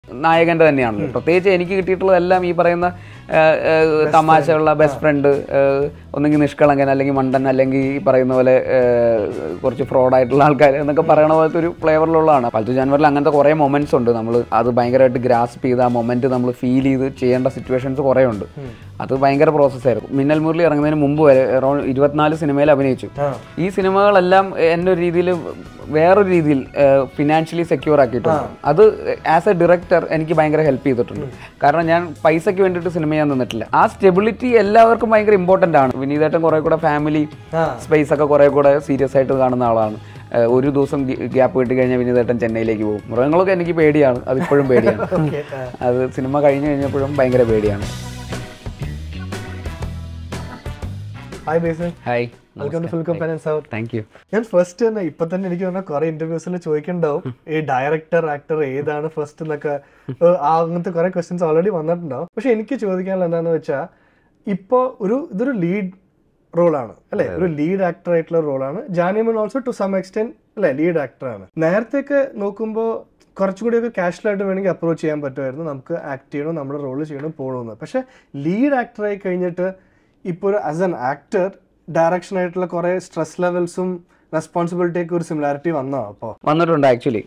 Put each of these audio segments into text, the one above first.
നായകൻ്റെ തന്നെയാണല്ലോ പ്രത്യേകിച്ച് എനിക്ക് കിട്ടിയിട്ടുള്ളതെല്ലാം ഈ പറയുന്ന ആ, ആ, തമാശയുള്ള ബെസ്റ്റ് ഫ്രണ്ട് ഒന്നെങ്കിൽ നിഷ്കളങ്കൻ അല്ലെങ്കിൽ മണ്ടൻ അല്ലെങ്കിൽ ഈ പറയുന്ന പോലെ ആ, കുറച്ച് ഫ്രോഡായിട്ടുള്ള ആൾക്കാർ എന്നൊക്കെ പറയണ പോലത്തെ ഒരു ഫ്ലേവറിലുള്ളതാണ് പലത്തു ജാൻവറിൽ അങ്ങനത്തെ കുറേ മൊമെന്റ്സ് ഉണ്ട് നമ്മൾ അത് ഭയങ്കരമായിട്ട് ഗ്രാസ്പ് ചെയ്ത് ആ മൊമെന്റ് നമ്മൾ ഫീൽ ചെയ്ത് ചെയ്യേണ്ട സിറ്റുവേഷൻസ് കുറേ ഉണ്ട് അത് ഭയങ്കര പ്രോസസ്സായിരുന്നു മിന്നൽ മുരളി ഇറങ്ങുന്നതിന് മുമ്പ് വരെ അറൗണ്ട് ഇരുപത്തിനാല് സിനിമയിൽ അഭിനയിച്ചു ഈ സിനിമകളെല്ലാം എൻ്റെ ഒരു രീതിയിൽ വേറൊരു രീതിയിൽ ഫിനാൻഷ്യലി സെക്യൂർ ആക്കിയിട്ടുണ്ട് അത് ആസ് എ ഡയറക്ടർ എനിക്ക് ഭയങ്കര ഹെൽപ്പ് ചെയ്തിട്ടുണ്ട് കാരണം ഞാൻ പൈസയ്ക്ക് വേണ്ടിയിട്ട് സിനിമ ചെയ്യാൻ നിന്നിട്ടില്ല ആ സ്റ്റെബിലിറ്റി എല്ലാവർക്കും ഭയങ്കര ഇമ്പോർട്ടൻ്റ് ആണ് വിനീതേട്ടൻ കുറേ കൂടെ ഫാമിലി സ്പേസ് ഒക്കെ കുറേ കൂടെ സീരിയസ് ആയിട്ട് കാണുന്ന ആളാണ് ഏഹ് ഒരു ദിവസം ഗ്യാപ്പ് കിട്ടി കഴിഞ്ഞാൽ വിനീതേട്ടൻ ചെന്നൈയിലേക്ക് പോകും മൃഗങ്ങളൊക്കെ എനിക്ക് പേടിയാണ് അതിപ്പോഴും പേടിയാണ് അത് സിനിമ കഴിഞ്ഞ് കഴിഞ്ഞപ്പോഴും ഭയങ്കര പേടിയാണ് hi Basil hi welcome to full companions hour thank you ഞാൻ ഫസ്റ്റ് തന്നെ ഇപ്പൊ തന്നെ എനിക്ക് പറഞ്ഞ കുറെ ഇന്റർവ്യൂസിൽ ചോദിക്കണ്ടാവും ഈ ഡയറക്ടർ ആക്ടർ ഏതാണ് ഫസ്റ്റ് എന്നൊക്കെ ഏഹ് ആ അങ്ങനത്തെ കുറെ ക്വസ്റ്റ്യൻസ് ഓൾറെഡി വന്നിട്ടുണ്ടാവും പക്ഷെ എനിക്ക് ചോദിക്കാനുള്ള എന്താന്ന് വെച്ചാൽ ഇപ്പോ ഒരു ഇതൊരു ലീഡ് റോളാണ് അല്ലെ ഒരു ലീഡ് ആക്ടർ ആയിട്ടുള്ള റോളാണ് Janeman also to some extent അല്ലെ ലീഡ് ആക്ടറാണ് നേരത്തെയൊക്കെ നോക്കുമ്പോൾ കുറച്ചുകൂടിയൊക്കെ കാഷ്വലായിട്ട് വേണമെങ്കിൽ അപ്രോച്ച് ചെയ്യാൻ പറ്റുമായിരുന്നു നമുക്ക് ആക്ട് ചെയ്യണം നമ്മുടെ റോൾ ചെയ്യണം പോകണമെന്ന് പക്ഷെ ലീഡ് ആക്ടറായി കഴിഞ്ഞിട്ട് ഇപ്പോൾ ഒരു ആസ് എൻ ആക്ടർ ഡയറക്ഷൻ ആയിട്ടുള്ള കുറെ സ്ട്രെസ് ലെവൽസും റെസ്പോൺസിബിലിറ്റി ഒക്കെ ഒരു സിമിലാരിറ്റി വന്നോ അപ്പോൾ വന്നിട്ടുണ്ട് ആക്ച്വലി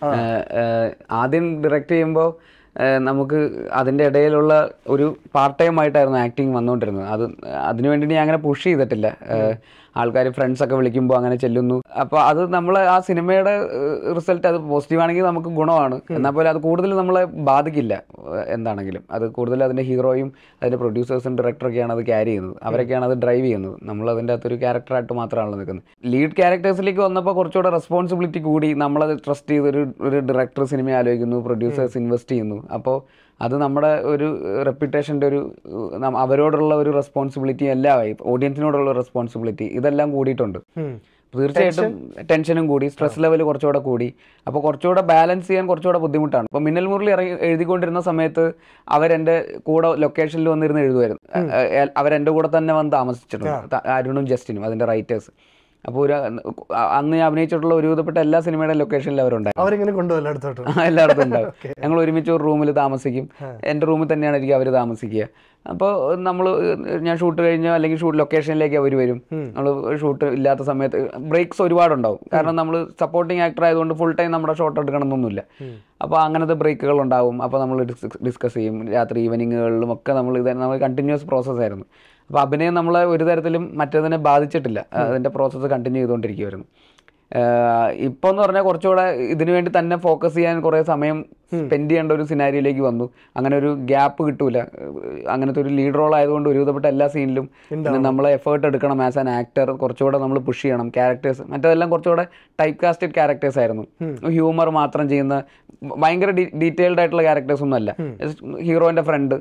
ആദ്യം ഡയറക്റ്റ് ചെയ്യുമ്പോൾ നമുക്ക് അതിൻ്റെ ഇടയിലുള്ള ഒരു പാർട്ട് ടൈം ആയിട്ടായിരുന്നു ആക്ടിങ് വന്നുകൊണ്ടിരുന്നത് അത് അതിനു വേണ്ടി ഞാൻ അങ്ങനെ പുഷ് ചെയ്തിട്ടില്ല ആൾക്കാർ ഫ്രണ്ട്സൊക്കെ വിളിക്കുമ്പോൾ അങ്ങനെ ചെല്ലുന്നു അപ്പോൾ അത് നമ്മൾ ആ സിനിമയുടെ റിസൾട്ട് അത് പോസിറ്റീവ് ആണെങ്കിൽ നമുക്ക് ഗുണമാണ് എന്നാൽ പോലെ അത് കൂടുതൽ നമ്മളെ ബാധിക്കില്ല ഏഹ് എന്താണെങ്കിലും അത് കൂടുതൽ അതിൻ്റെ ഹീറോയും അതിൻ്റെ പ്രൊഡ്യൂസേഴ്സും ഡയറക്ടറൊക്കെയാണ് അത് ക്യാരി ചെയ്യുന്നത് അവരൊക്കെയാണ് അത് ഡ്രൈവ് ചെയ്യുന്നത് നമ്മൾ അതിൻ്റെ അകത്തൊരു ക്യാരക്ടറായിട്ട് മാത്രമാണല്ലോ നിൽക്കുന്നത് ലീഡ് ക്യാരക്ടേഴ്സിലേക്ക് വന്നപ്പോൾ കുറച്ചുകൂടെ റെസ്പോൺസിബിലിറ്റി കൂടി നമ്മളത് ട്രസ്റ്റ് ചെയ്ത് ഒരു ഒരു ഡയറക്ടർ സിനിമ ആലോചിക്കുന്നു പ്രൊഡ്യൂസേഴ്സ് ഇൻവെസ്റ്റ് ചെയ്യുന്നു അപ്പോൾ അത് നമ്മുടെ ഒരു റെപ്യൂട്ടേഷൻ്റെ ഒരു ഏഹ്, നം- അവരോടുള്ള ഒരു റെസ്പോൺസിബിലിറ്റി എല്ലാമായി ഓഡിയൻസിനോടുള്ള റെസ്പോൺസിബിലിറ്റി ഇതെല്ലാം കൂടിയിട്ടുണ്ട് തീർച്ചയായിട്ടും ടെൻഷനും കൂടി സ്ട്രെസ് ലെവൽ കുറച്ചുകൂടെ കൂടി അപ്പോൾ കുറച്ചുകൂടെ ബാലൻസ് ചെയ്യാൻ കുറച്ചുകൂടെ ബുദ്ധിമുട്ടാണ് ഇപ്പോൾ മിന്നൽ മുരളി ഇറങ്ങി എഴുതിക്കൊണ്ടിരുന്ന സമയത്ത് അവരെൻ്റെ കൂടെ ലൊക്കേഷനിൽ വന്നിരുന്ന് എഴുതുമായിരുന്നു ഏഹ് അവരെൻ്റെ കൂടെ തന്നെ വന്ന് താമസിച്ചിട്ടുണ്ട് ത- അരുണും ജസ്റ്റിനും അതിൻ്റെ റൈറ്റേഴ്സ് അപ്പോൾ ഒരു അ- അന്ന് ഞാൻ അഭിനയിച്ചിട്ടുള്ള ഒരുവിധപ്പെട്ട എല്ലാ സിനിമയുടെ ലൊക്കേഷനിൽ അവരുണ്ടായിരുന്നു അവരിങ്ങനെ കൊണ്ടുപോകും എല്ലായിടത്തോട്ടും ആ, എല്ലായിടത്തും ഉണ്ടാവും ഞങ്ങൾ ഒരുമിച്ച് ഒരു റൂമിൽ താമസിക്കും എൻ്റെ റൂമിൽ തന്നെയാണ് എനിക്ക് അവർ താമസിക്കുക അപ്പോൾ നമ്മൾ ഞാൻ ഷൂട്ട് കഴിഞ്ഞോ അല്ലെങ്കിൽ ഷൂട്ട് ലൊക്കേഷനിലേക്ക് അവർ വരും നമ്മൾ ഷൂട്ട് ഇല്ലാത്ത സമയത്ത് ബ്രേക്സ് ഒരുപാടുണ്ടാവും കാരണം നമ്മൾ സപ്പോർട്ടിങ് ആക്ടർ ആയതുകൊണ്ട് ഫുൾ ടൈം നമ്മുടെ ഷോട്ട് എടുക്കണമെന്നൊന്നുമില്ല അപ്പോൾ അങ്ങനത്തെ ബ്രേക്കുകൾ ഉണ്ടാവും അപ്പോൾ നമ്മൾ ഡിസ്കസ് ചെയ്യും രാത്രി ഈവനിങ്ങുകളിലും ഒക്കെ നമ്മൾ ഇത് നമ്മൾ കണ്ടിന്യൂസ് പ്രോസസ് ആയിരുന്നു അപ്പോൾ അഭിനയം നമ്മളെ ഒരു തരത്തിലും മറ്റേതിനെ ബാധിച്ചിട്ടില്ല അതിൻ്റെ പ്രോസസ്സ് കണ്ടിന്യൂ ചെയ്തുകൊണ്ടിരിക്കുമായിരുന്നു ഇപ്പോൾ എന്ന് പറഞ്ഞാൽ കുറച്ചുകൂടെ ഇതിനു വേണ്ടി തന്നെ ഫോക്കസ് ചെയ്യാൻ കുറേ സമയം സ്പെൻഡ് ചെയ്യേണ്ട ഒരു സിനാരിയിലേക്ക് വന്നു അങ്ങനെ ഒരു ഗ്യാപ്പ് കിട്ടൂല ഏഹ് അങ്ങനത്തെ ഒരു ലീഡ് റോൾ ആയതുകൊണ്ട് ഒരുവിധപ്പെട്ട എല്ലാ സീനിലും നമ്മൾ എഫേർട്ട് എടുക്കണം ആസ് ആൻ ആക്ടർ കുറച്ചുകൂടെ നമ്മൾ പുഷ് ചെയ്യണം ക്യാരക്ടേഴ്സ് മറ്റേതെല്ലാം കുറച്ചുകൂടെ ടൈപ്പ് കാസ്റ്റഡ് ക്യാരക്ടേഴ്സ് ആയിരുന്നു ഹ്യൂമർ മാത്രം ചെയ്യുന്ന ഭയങ്കര ഡീറ്റെയിൽഡ് ആയിട്ടുള്ള ക്യാരക്ടേഴ്സ് ഒന്നും അല്ല ഹീറോയിൻ്റെ ഫ്രണ്ട്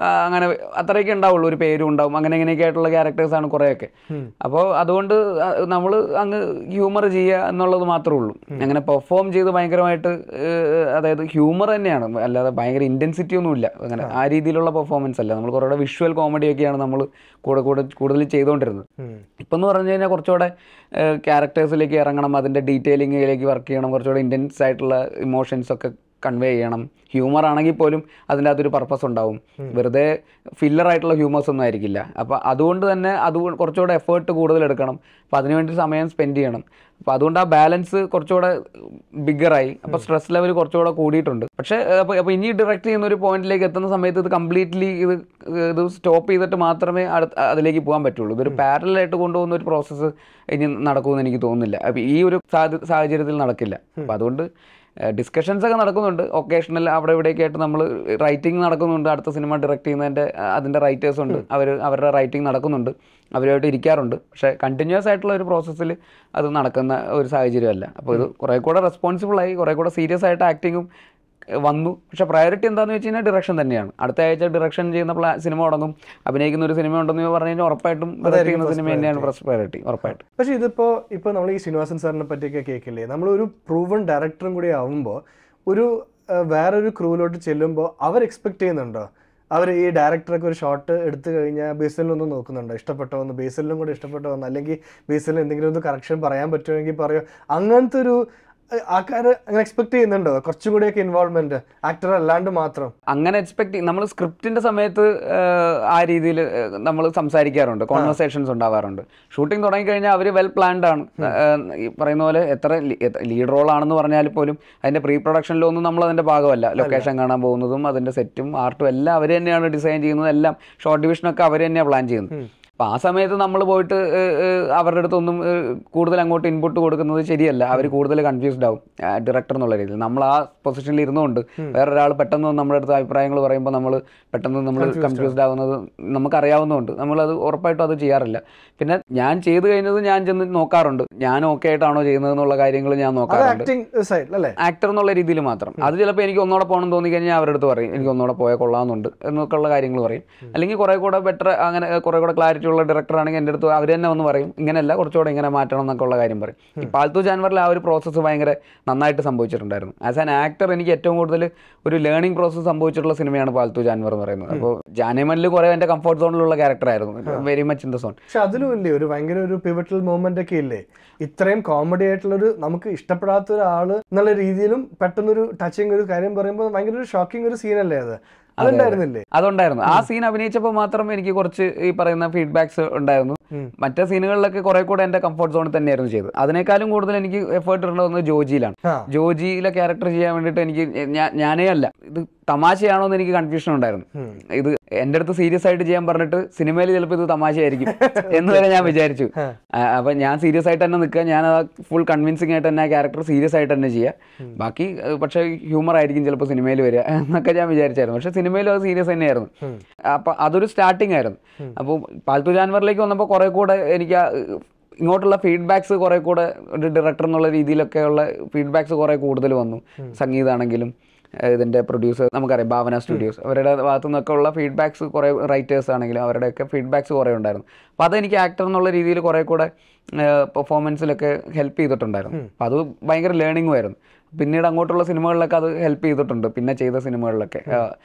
അത്രയൊക്കെ ഉണ്ടാവുള്ളൂ ഒരു പേരും ഉണ്ടാവും അങ്ങനെ ഇങ്ങനെയൊക്കെ ആയിട്ടുള്ള ക്യാരക്ടേഴ്സാണ് കുറേയൊക്കെ അപ്പോൾ അതുകൊണ്ട് നമ്മൾ അങ്ങ് ഹ്യൂമർ ചെയ്യുക എന്നുള്ളത് മാത്രമേ ഉള്ളൂ അങ്ങനെ പെർഫോം ചെയ്ത് ഭയങ്കരമായിട്ട് ഏഹ്, അതായത് ഹ്യൂമർ തന്നെയാണ് അല്ലാതെ ഭയങ്കര ഇൻറ്റൻസിറ്റി ഒന്നുമില്ല അങ്ങനെ ആ രീതിയിലുള്ള പെർഫോമൻസ് അല്ല നമ്മൾ കുറേ വിഷ്വൽ കോമഡി ഒക്കെയാണ് നമ്മൾ കൂടെ കൂടെ കൂടുതൽ ചെയ്തുകൊണ്ടിരുന്നത് ഇപ്പം എന്ന് പറഞ്ഞു കഴിഞ്ഞാൽ കുറച്ചുകൂടെ ക്യാരക്ടേഴ്സിലേക്ക് ഇറങ്ങണം അതിൻ്റെ ഡീറ്റെയിലിങ്ങിലേക്ക് വർക്ക് ചെയ്യണം കുറച്ചുകൂടെ ഇൻറ്റൻസ് ആയിട്ടുള്ള ഇമോഷൻസ് ഒക്കെ കൺവേ ചെയ്യണം ഹ്യൂമർ ആണെങ്കിൽ പോലും അതിൻ്റെ അകത്തൊരു പർപ്പസ് ഉണ്ടാവും വെറുതെ ഫില്ലർ ആയിട്ടുള്ള ഹ്യൂമേഴ്സ് ഒന്നും ആയിരിക്കില്ല അപ്പോൾ അതുകൊണ്ട് തന്നെ അത് കുറച്ചുകൂടെ എഫേർട്ട് കൂടുതൽ എടുക്കണം അപ്പോൾ അതിനുവേണ്ടി സമയം സ്പെൻഡ് ചെയ്യണം അപ്പോൾ അതുകൊണ്ട് ആ ബാലൻസ് കുറച്ചുകൂടെ ബിഗറായി അപ്പോൾ സ്ട്രെസ് ലെവൽ കുറച്ചുകൂടെ കൂടിയിട്ടുണ്ട് പക്ഷേ അപ്പോൾ അപ്പോൾ ഇനി ഡയറക്റ്റ് ചെയ്യുന്ന ഒരു പോയിന്റിലേക്ക് എത്തുന്ന സമയത്ത് ഇത് കംപ്ലീറ്റ്ലി ഇത് ഇത് സ്റ്റോപ്പ് ചെയ്തിട്ട് മാത്രമേ അടുത്ത അതിലേക്ക് പോകാൻ പറ്റുള്ളൂ ഇതൊരു പാരലായിട്ട് കൊണ്ടുപോകുന്ന ഒരു പ്രോസസ്സ് ഇനി നടക്കുമെന്ന് എനിക്ക് തോന്നുന്നില്ല അപ്പോൾ ഈ ഒരു സാഹ- സാഹചര്യത്തിൽ നടക്കില്ല അപ്പോൾ അതുകൊണ്ട് ഡിസ്കഷൻസ് ഒക്കെ നടക്കുന്നുണ്ട് ഒക്കേഷണൽ അവിടെ ഇവിടെയൊക്കെ ആയിട്ട് നമ്മൾ റൈറ്റിംഗ് നടക്കുന്നുണ്ട് അടുത്ത സിനിമ ഡയറക്റ്റ് ചെയ്യുന്നതിൻ്റെ അതിൻ്റെ റൈറ്റേഴ്സ് ഉണ്ട് അവർ അവരുടെ റൈറ്റിംഗ് നടക്കുന്നുണ്ട് അവരുമായിട്ട് ഇരിക്കാറുണ്ട് പക്ഷേ കണ്ടിന്യൂസ് ആയിട്ടുള്ള ഒരു പ്രോസസ്സിൽ അത് നടക്കുന്ന ഒരു സാഹചര്യമല്ല അപ്പോൾ ഇത് കുറേ കൂടെ റെസ്പോൺസിബിളായി കുറേ കൂടെ സീരിയസ് ആയിട്ട് ആക്ടിങ്ങും വന്നു പക്ഷേ പ്രയോറിറ്റി എന്താണെന്ന് വെച്ച് കഴിഞ്ഞാൽ ഡിറക്ഷൻ തന്നെയാണ് അടുത്ത ആഴ്ച ഡിറക്ഷൻ ചെയ്യുന്ന പ്ലാ സിനിമ തുടങ്ങും അഭിനയിക്കുന്ന ഒരു സിനിമ ഉണ്ടെന്ന് പറഞ്ഞു കഴിഞ്ഞാൽ ഉറപ്പായിട്ടും ഡയറക്റ്റ് ചെയ്യുന്ന സിനിമ തന്നെയാണ് ഫസ്റ്റ് പ്രയോറിറ്റി ഉറപ്പായിട്ടും പക്ഷെ ഇതിപ്പോ ഇപ്പൊ നമ്മൾ ഈ ശ്രീനിവാസൻ സാറിനെ പറ്റിയൊക്കെ കേൾക്കില്ലേ നമ്മൾ ഒരു പ്രൂവൺ ഡയറക്ടറും കൂടി ആവുമ്പോൾ ഒരു ആ, വേറൊരു ക്രൂവിലോട്ട് ചെല്ലുമ്പോൾ അവർ എക്സ്പെക്ട് ചെയ്യുന്നുണ്ടോ അവർ ഈ ഡയറക്ടറൊക്കെ ഒരു ഷോട്ട് എടുത്തു കഴിഞ്ഞാൽ ബേസിലൊന്നും നോക്കുന്നുണ്ടോ ഇഷ്ടപ്പെട്ടോ എന്ന് ബേസിലും കൂടെ ഇഷ്ടപ്പെട്ടോ എന്ന് അല്ലെങ്കിൽ ബേസിൽ എന്തെങ്കിലും ഒന്ന് കറക്ഷൻ പറയാൻ പറ്റുമെങ്കിൽ പറയോ അങ്ങനത്തെ ഒരു ആൾക്കാർ അങ്ങനെ എക്സ്പെക്ട് ചെയ്യുന്നുണ്ടോ കുറച്ചും കൂടിയൊക്കെ ഇൻവോൾവ്മെന്റ് ആക്ടർ അല്ലാണ്ട് മാത്രം അങ്ങനെ എക്സ്പെക്ട് നമ്മൾ സ്ക്രിപ്റ്റിന്റെ സമയത്ത് ആഹ്, ആ രീതിയിൽ നമ്മൾ സംസാരിക്കാറുണ്ട് കോൺവെർസേഷൻസ് ഉണ്ടാവാറുണ്ട് ഷൂട്ടിംഗ് തുടങ്ങിക്കഴിഞ്ഞാൽ അവർ വെൽ പ്ലാൻഡ് ആണ് ആഹ്, ഈ പറയുന്ന പോലെ എത്ര ലീഡ് റോൾ ആണെന്ന് പറഞ്ഞാൽ പോലും അതിന്റെ പ്രീ പ്രൊഡക്ഷനിലൊന്നും നമ്മൾ അതിന്റെ ഭാഗമല്ല ലൊക്കേഷൻ കാണാൻ പോകുന്നതും അതിന്റെ സെറ്റും ആർട്ടും എല്ലാം അവർ തന്നെയാണ് ഡിസൈൻ ചെയ്യുന്നത് എല്ലാം ഷോർട്ട് ഡിവിഷനൊക്കെ അവർ തന്നെയാണ് പ്ലാൻ ചെയ്യുന്നത് അപ്പൊ ആ സമയത്ത് നമ്മൾ പോയിട്ട് ഏഹ്, ഏഹ്, അവരുടെ അടുത്തൊന്നും ഏഹ്, കൂടുതൽ അങ്ങോട്ട് ഇൻപുട്ട് കൊടുക്കുന്നത് ശരിയല്ല അവർ കൂടുതൽ കൺഫ്യൂസ്ഡ് ആവും ഡയറക്ടർ എന്നുള്ള രീതിയിൽ നമ്മൾ ആ പൊസിഷനിൽ ഇരുന്നുകൊണ്ട് വേറൊരാൾ പെട്ടെന്ന് വന്ന് നമ്മുടെ അടുത്ത് അഭിപ്രായങ്ങൾ പറയുമ്പോൾ നമ്മൾ പെട്ടെന്ന് നമ്മൾ കൺഫ്യൂസ്ഡ് ആവുന്നത് നമുക്കറിയാവുന്നതുകൊണ്ട് നമ്മളത് ഉറപ്പായിട്ടും അത് ചെയ്യാറില്ല പിന്നെ ഞാൻ ചെയ്തു കഴിഞ്ഞത് ഞാൻ ചെന്ന് നോക്കാറുണ്ട് ഞാൻ ഓക്കെ ആയിട്ടാണോ ചെയ്യുന്നത് എന്നുള്ള കാര്യങ്ങൾ ഞാൻ അത് നോക്കാറുണ്ട് ആക്ടിങ് സൈഡ് അല്ലേ ആക്ടർ എന്നുള്ള രീതിയിൽ മാത്രം അത് ചിലപ്പോൾ എനിക്ക് ഒന്നോടെ പോകണം തോന്നി കഴിഞ്ഞാൽ അവരുടെ അടുത്ത് പറയും എനിക്ക് ഒന്നോടെ പോയാൽ കൊള്ളാമെന്നുണ്ട് എന്നൊക്കെയുള്ള കാര്യങ്ങൾ പറയും അല്ലെങ്കിൽ കുറെ കൂടെ ബെറ്റർ അങ്ങനെ കുറെ കൂടെ ക്ലാരിറ്റി ഉള്ള ഡയറക്ടർ ആണെങ്കിൽ എൻ്റെ അടുത്ത് അവർ തന്നെ ഒന്ന് പറയും ഇങ്ങനെയല്ല കുറച്ചുകൂടെ ഇങ്ങനെ മാറ്റണം എന്നൊക്കെ ഉള്ള കാര്യം പറയും ഈ പാൽത്തു ജാൻവറിൽ ആ ഒരു പ്രോസസ്സ് ഭയങ്കര നന്നായിട്ട് സംഭവിച്ചിട്ടുണ്ടായിരുന്നു ആസ് ആൻ ആക്ടർ എനിക്ക് ഏറ്റവും കൂടുതൽ ഒരു ലേണിംഗ് പ്രോസസ്സ് സംഭവിച്ചിട്ടുള്ള സിനിമയാണ് പാൽത്തു ജാൻവർ എന്ന് പറയുന്നത് അപ്പോൾ ജാനേമനിൽ കുറെ എൻ്റെ കംഫർട്ട് സോണിലുള്ള ക്യാരക്ടറായിരുന്നു very much in the zone പക്ഷെ അതിലും ഇല്ലേ ഒരു ഭയങ്കര ഒരു പിവറ്റൽ മൂമെന്റ് ഒക്കെ ഇല്ലേ ഇത്രയും കോമഡി ആയിട്ടുള്ള ഒരു നമുക്ക് ഇഷ്ടപ്പെടാത്ത ഒരാള് എന്നുള്ള രീതിയിലും പെട്ടെന്നൊരു ടച്ചിങ് ഒരു കാര്യം പറയുമ്പോൾ ഭയങ്കര ഒരു ഷോക്കിംഗ് ഒരു സീനല്ലേ അത് അതുണ്ടായിരുന്നില്ലേ അതുണ്ടായിരുന്നു ആ സീൻ അഭിനയിച്ചപ്പോൾ മാത്രം എനിക്ക് കുറച്ച് ഈ പറയുന്ന ഫീഡ്ബാക്സ് ഉണ്ടായിരുന്നു മറ്റേ സീനുകളിലൊക്കെ കുറെ കൂടെ എന്റെ കംഫർട്ട് സോണിൽ തന്നെയായിരുന്നു ചെയ്തത് അതിനേക്കാളും കൂടുതൽ എനിക്ക് എഫേർട്ട് ഇടേണ്ടത് ജോജിയിലാണ് ആ. ജോജിയിലെ ക്യാരക്ടർ ചെയ്യാൻ വേണ്ടിയിട്ട് എനിക്ക് ഞാ- ഞാനേ അല്ല ഇത് തമാശയാണോ എന്ന് എനിക്ക് കൺഫ്യൂഷൻ ഉണ്ടായിരുന്നു ഇത് എൻ്റെ അടുത്ത് സീരിയസ് ആയിട്ട് ചെയ്യാൻ പറഞ്ഞിട്ട് സിനിമയിൽ ചിലപ്പോൾ ഇത് തമാശയായിരിക്കും എന്ന് വരെ ഞാൻ വിചാരിച്ചു ആ, അപ്പൊ ഞാൻ സീരിയസ് ആയിട്ട് തന്നെ നിൽക്കുക ഞാൻ ഫുൾ കൺവിൻസിംഗ് ആയിട്ട് തന്നെ ആ ക്യാരക്ടർ സീരിയസ് ആയിട്ട് തന്നെ ചെയ്യുക ബാക്കി ഏഹ്, പക്ഷേ ഹ്യൂമർ ആയിരിക്കും ചിലപ്പോൾ സിനിമയിൽ വരിക എന്നൊക്കെ ഞാൻ വിചാരിച്ചായിരുന്നു പക്ഷേ സിനിമയിലും അത് സീരിയസ് തന്നെയായിരുന്നു അപ്പൊ അതൊരു സ്റ്റാർട്ടിംഗ് ആയിരുന്നു അപ്പോൾ പാൽത്തു ജാൻവറിലേക്ക് വന്നപ്പോൾ കുറെ കൂടെ എനിക്ക് ആ, ഏഹ്, ഇങ്ങോട്ടുള്ള ഫീഡ്ബാക്സ് കുറെ കൂടെ ഒരു ഡയറക്ടർ എന്നുള്ള രീതിയിലൊക്കെയുള്ള ഫീഡ്ബാക്സ് കുറെ കൂടുതൽ വന്നു സംഗീതമാണെങ്കിലും ഏഹ് ഇതിന്റെ പ്രൊഡ്യൂസർ നമുക്കറിയാം ഭാവന സ്റ്റുഡിയോസ് അവരുടെ ഭാഗത്തു നിന്നൊക്കെ ഉള്ള ഫീഡ്ബാക്സ് കുറേ റൈറ്റേഴ്സ് ആണെങ്കിലും അവരുടെയൊക്കെ ഫീഡ്ബാക്സ് കുറേ ഉണ്ടായിരുന്നു അപ്പോൾ അതെനിക്ക് ആക്ടർ എന്നുള്ള രീതിയിൽ കുറേ കൂടെ പെർഫോമൻസിലൊക്കെ ഹെൽപ്പ് ചെയ്തിട്ടുണ്ടായിരുന്നു അപ്പോൾ അത് ഭയങ്കര ലേണിംഗും ആയിരുന്നു പിന്നീട് അങ്ങോട്ടുള്ള സിനിമകളിലൊക്കെ അത് ഹെൽപ്പ് ചെയ്തിട്ടുണ്ട് പിന്നെ ചെയ്ത സിനിമകളിലൊക്കെ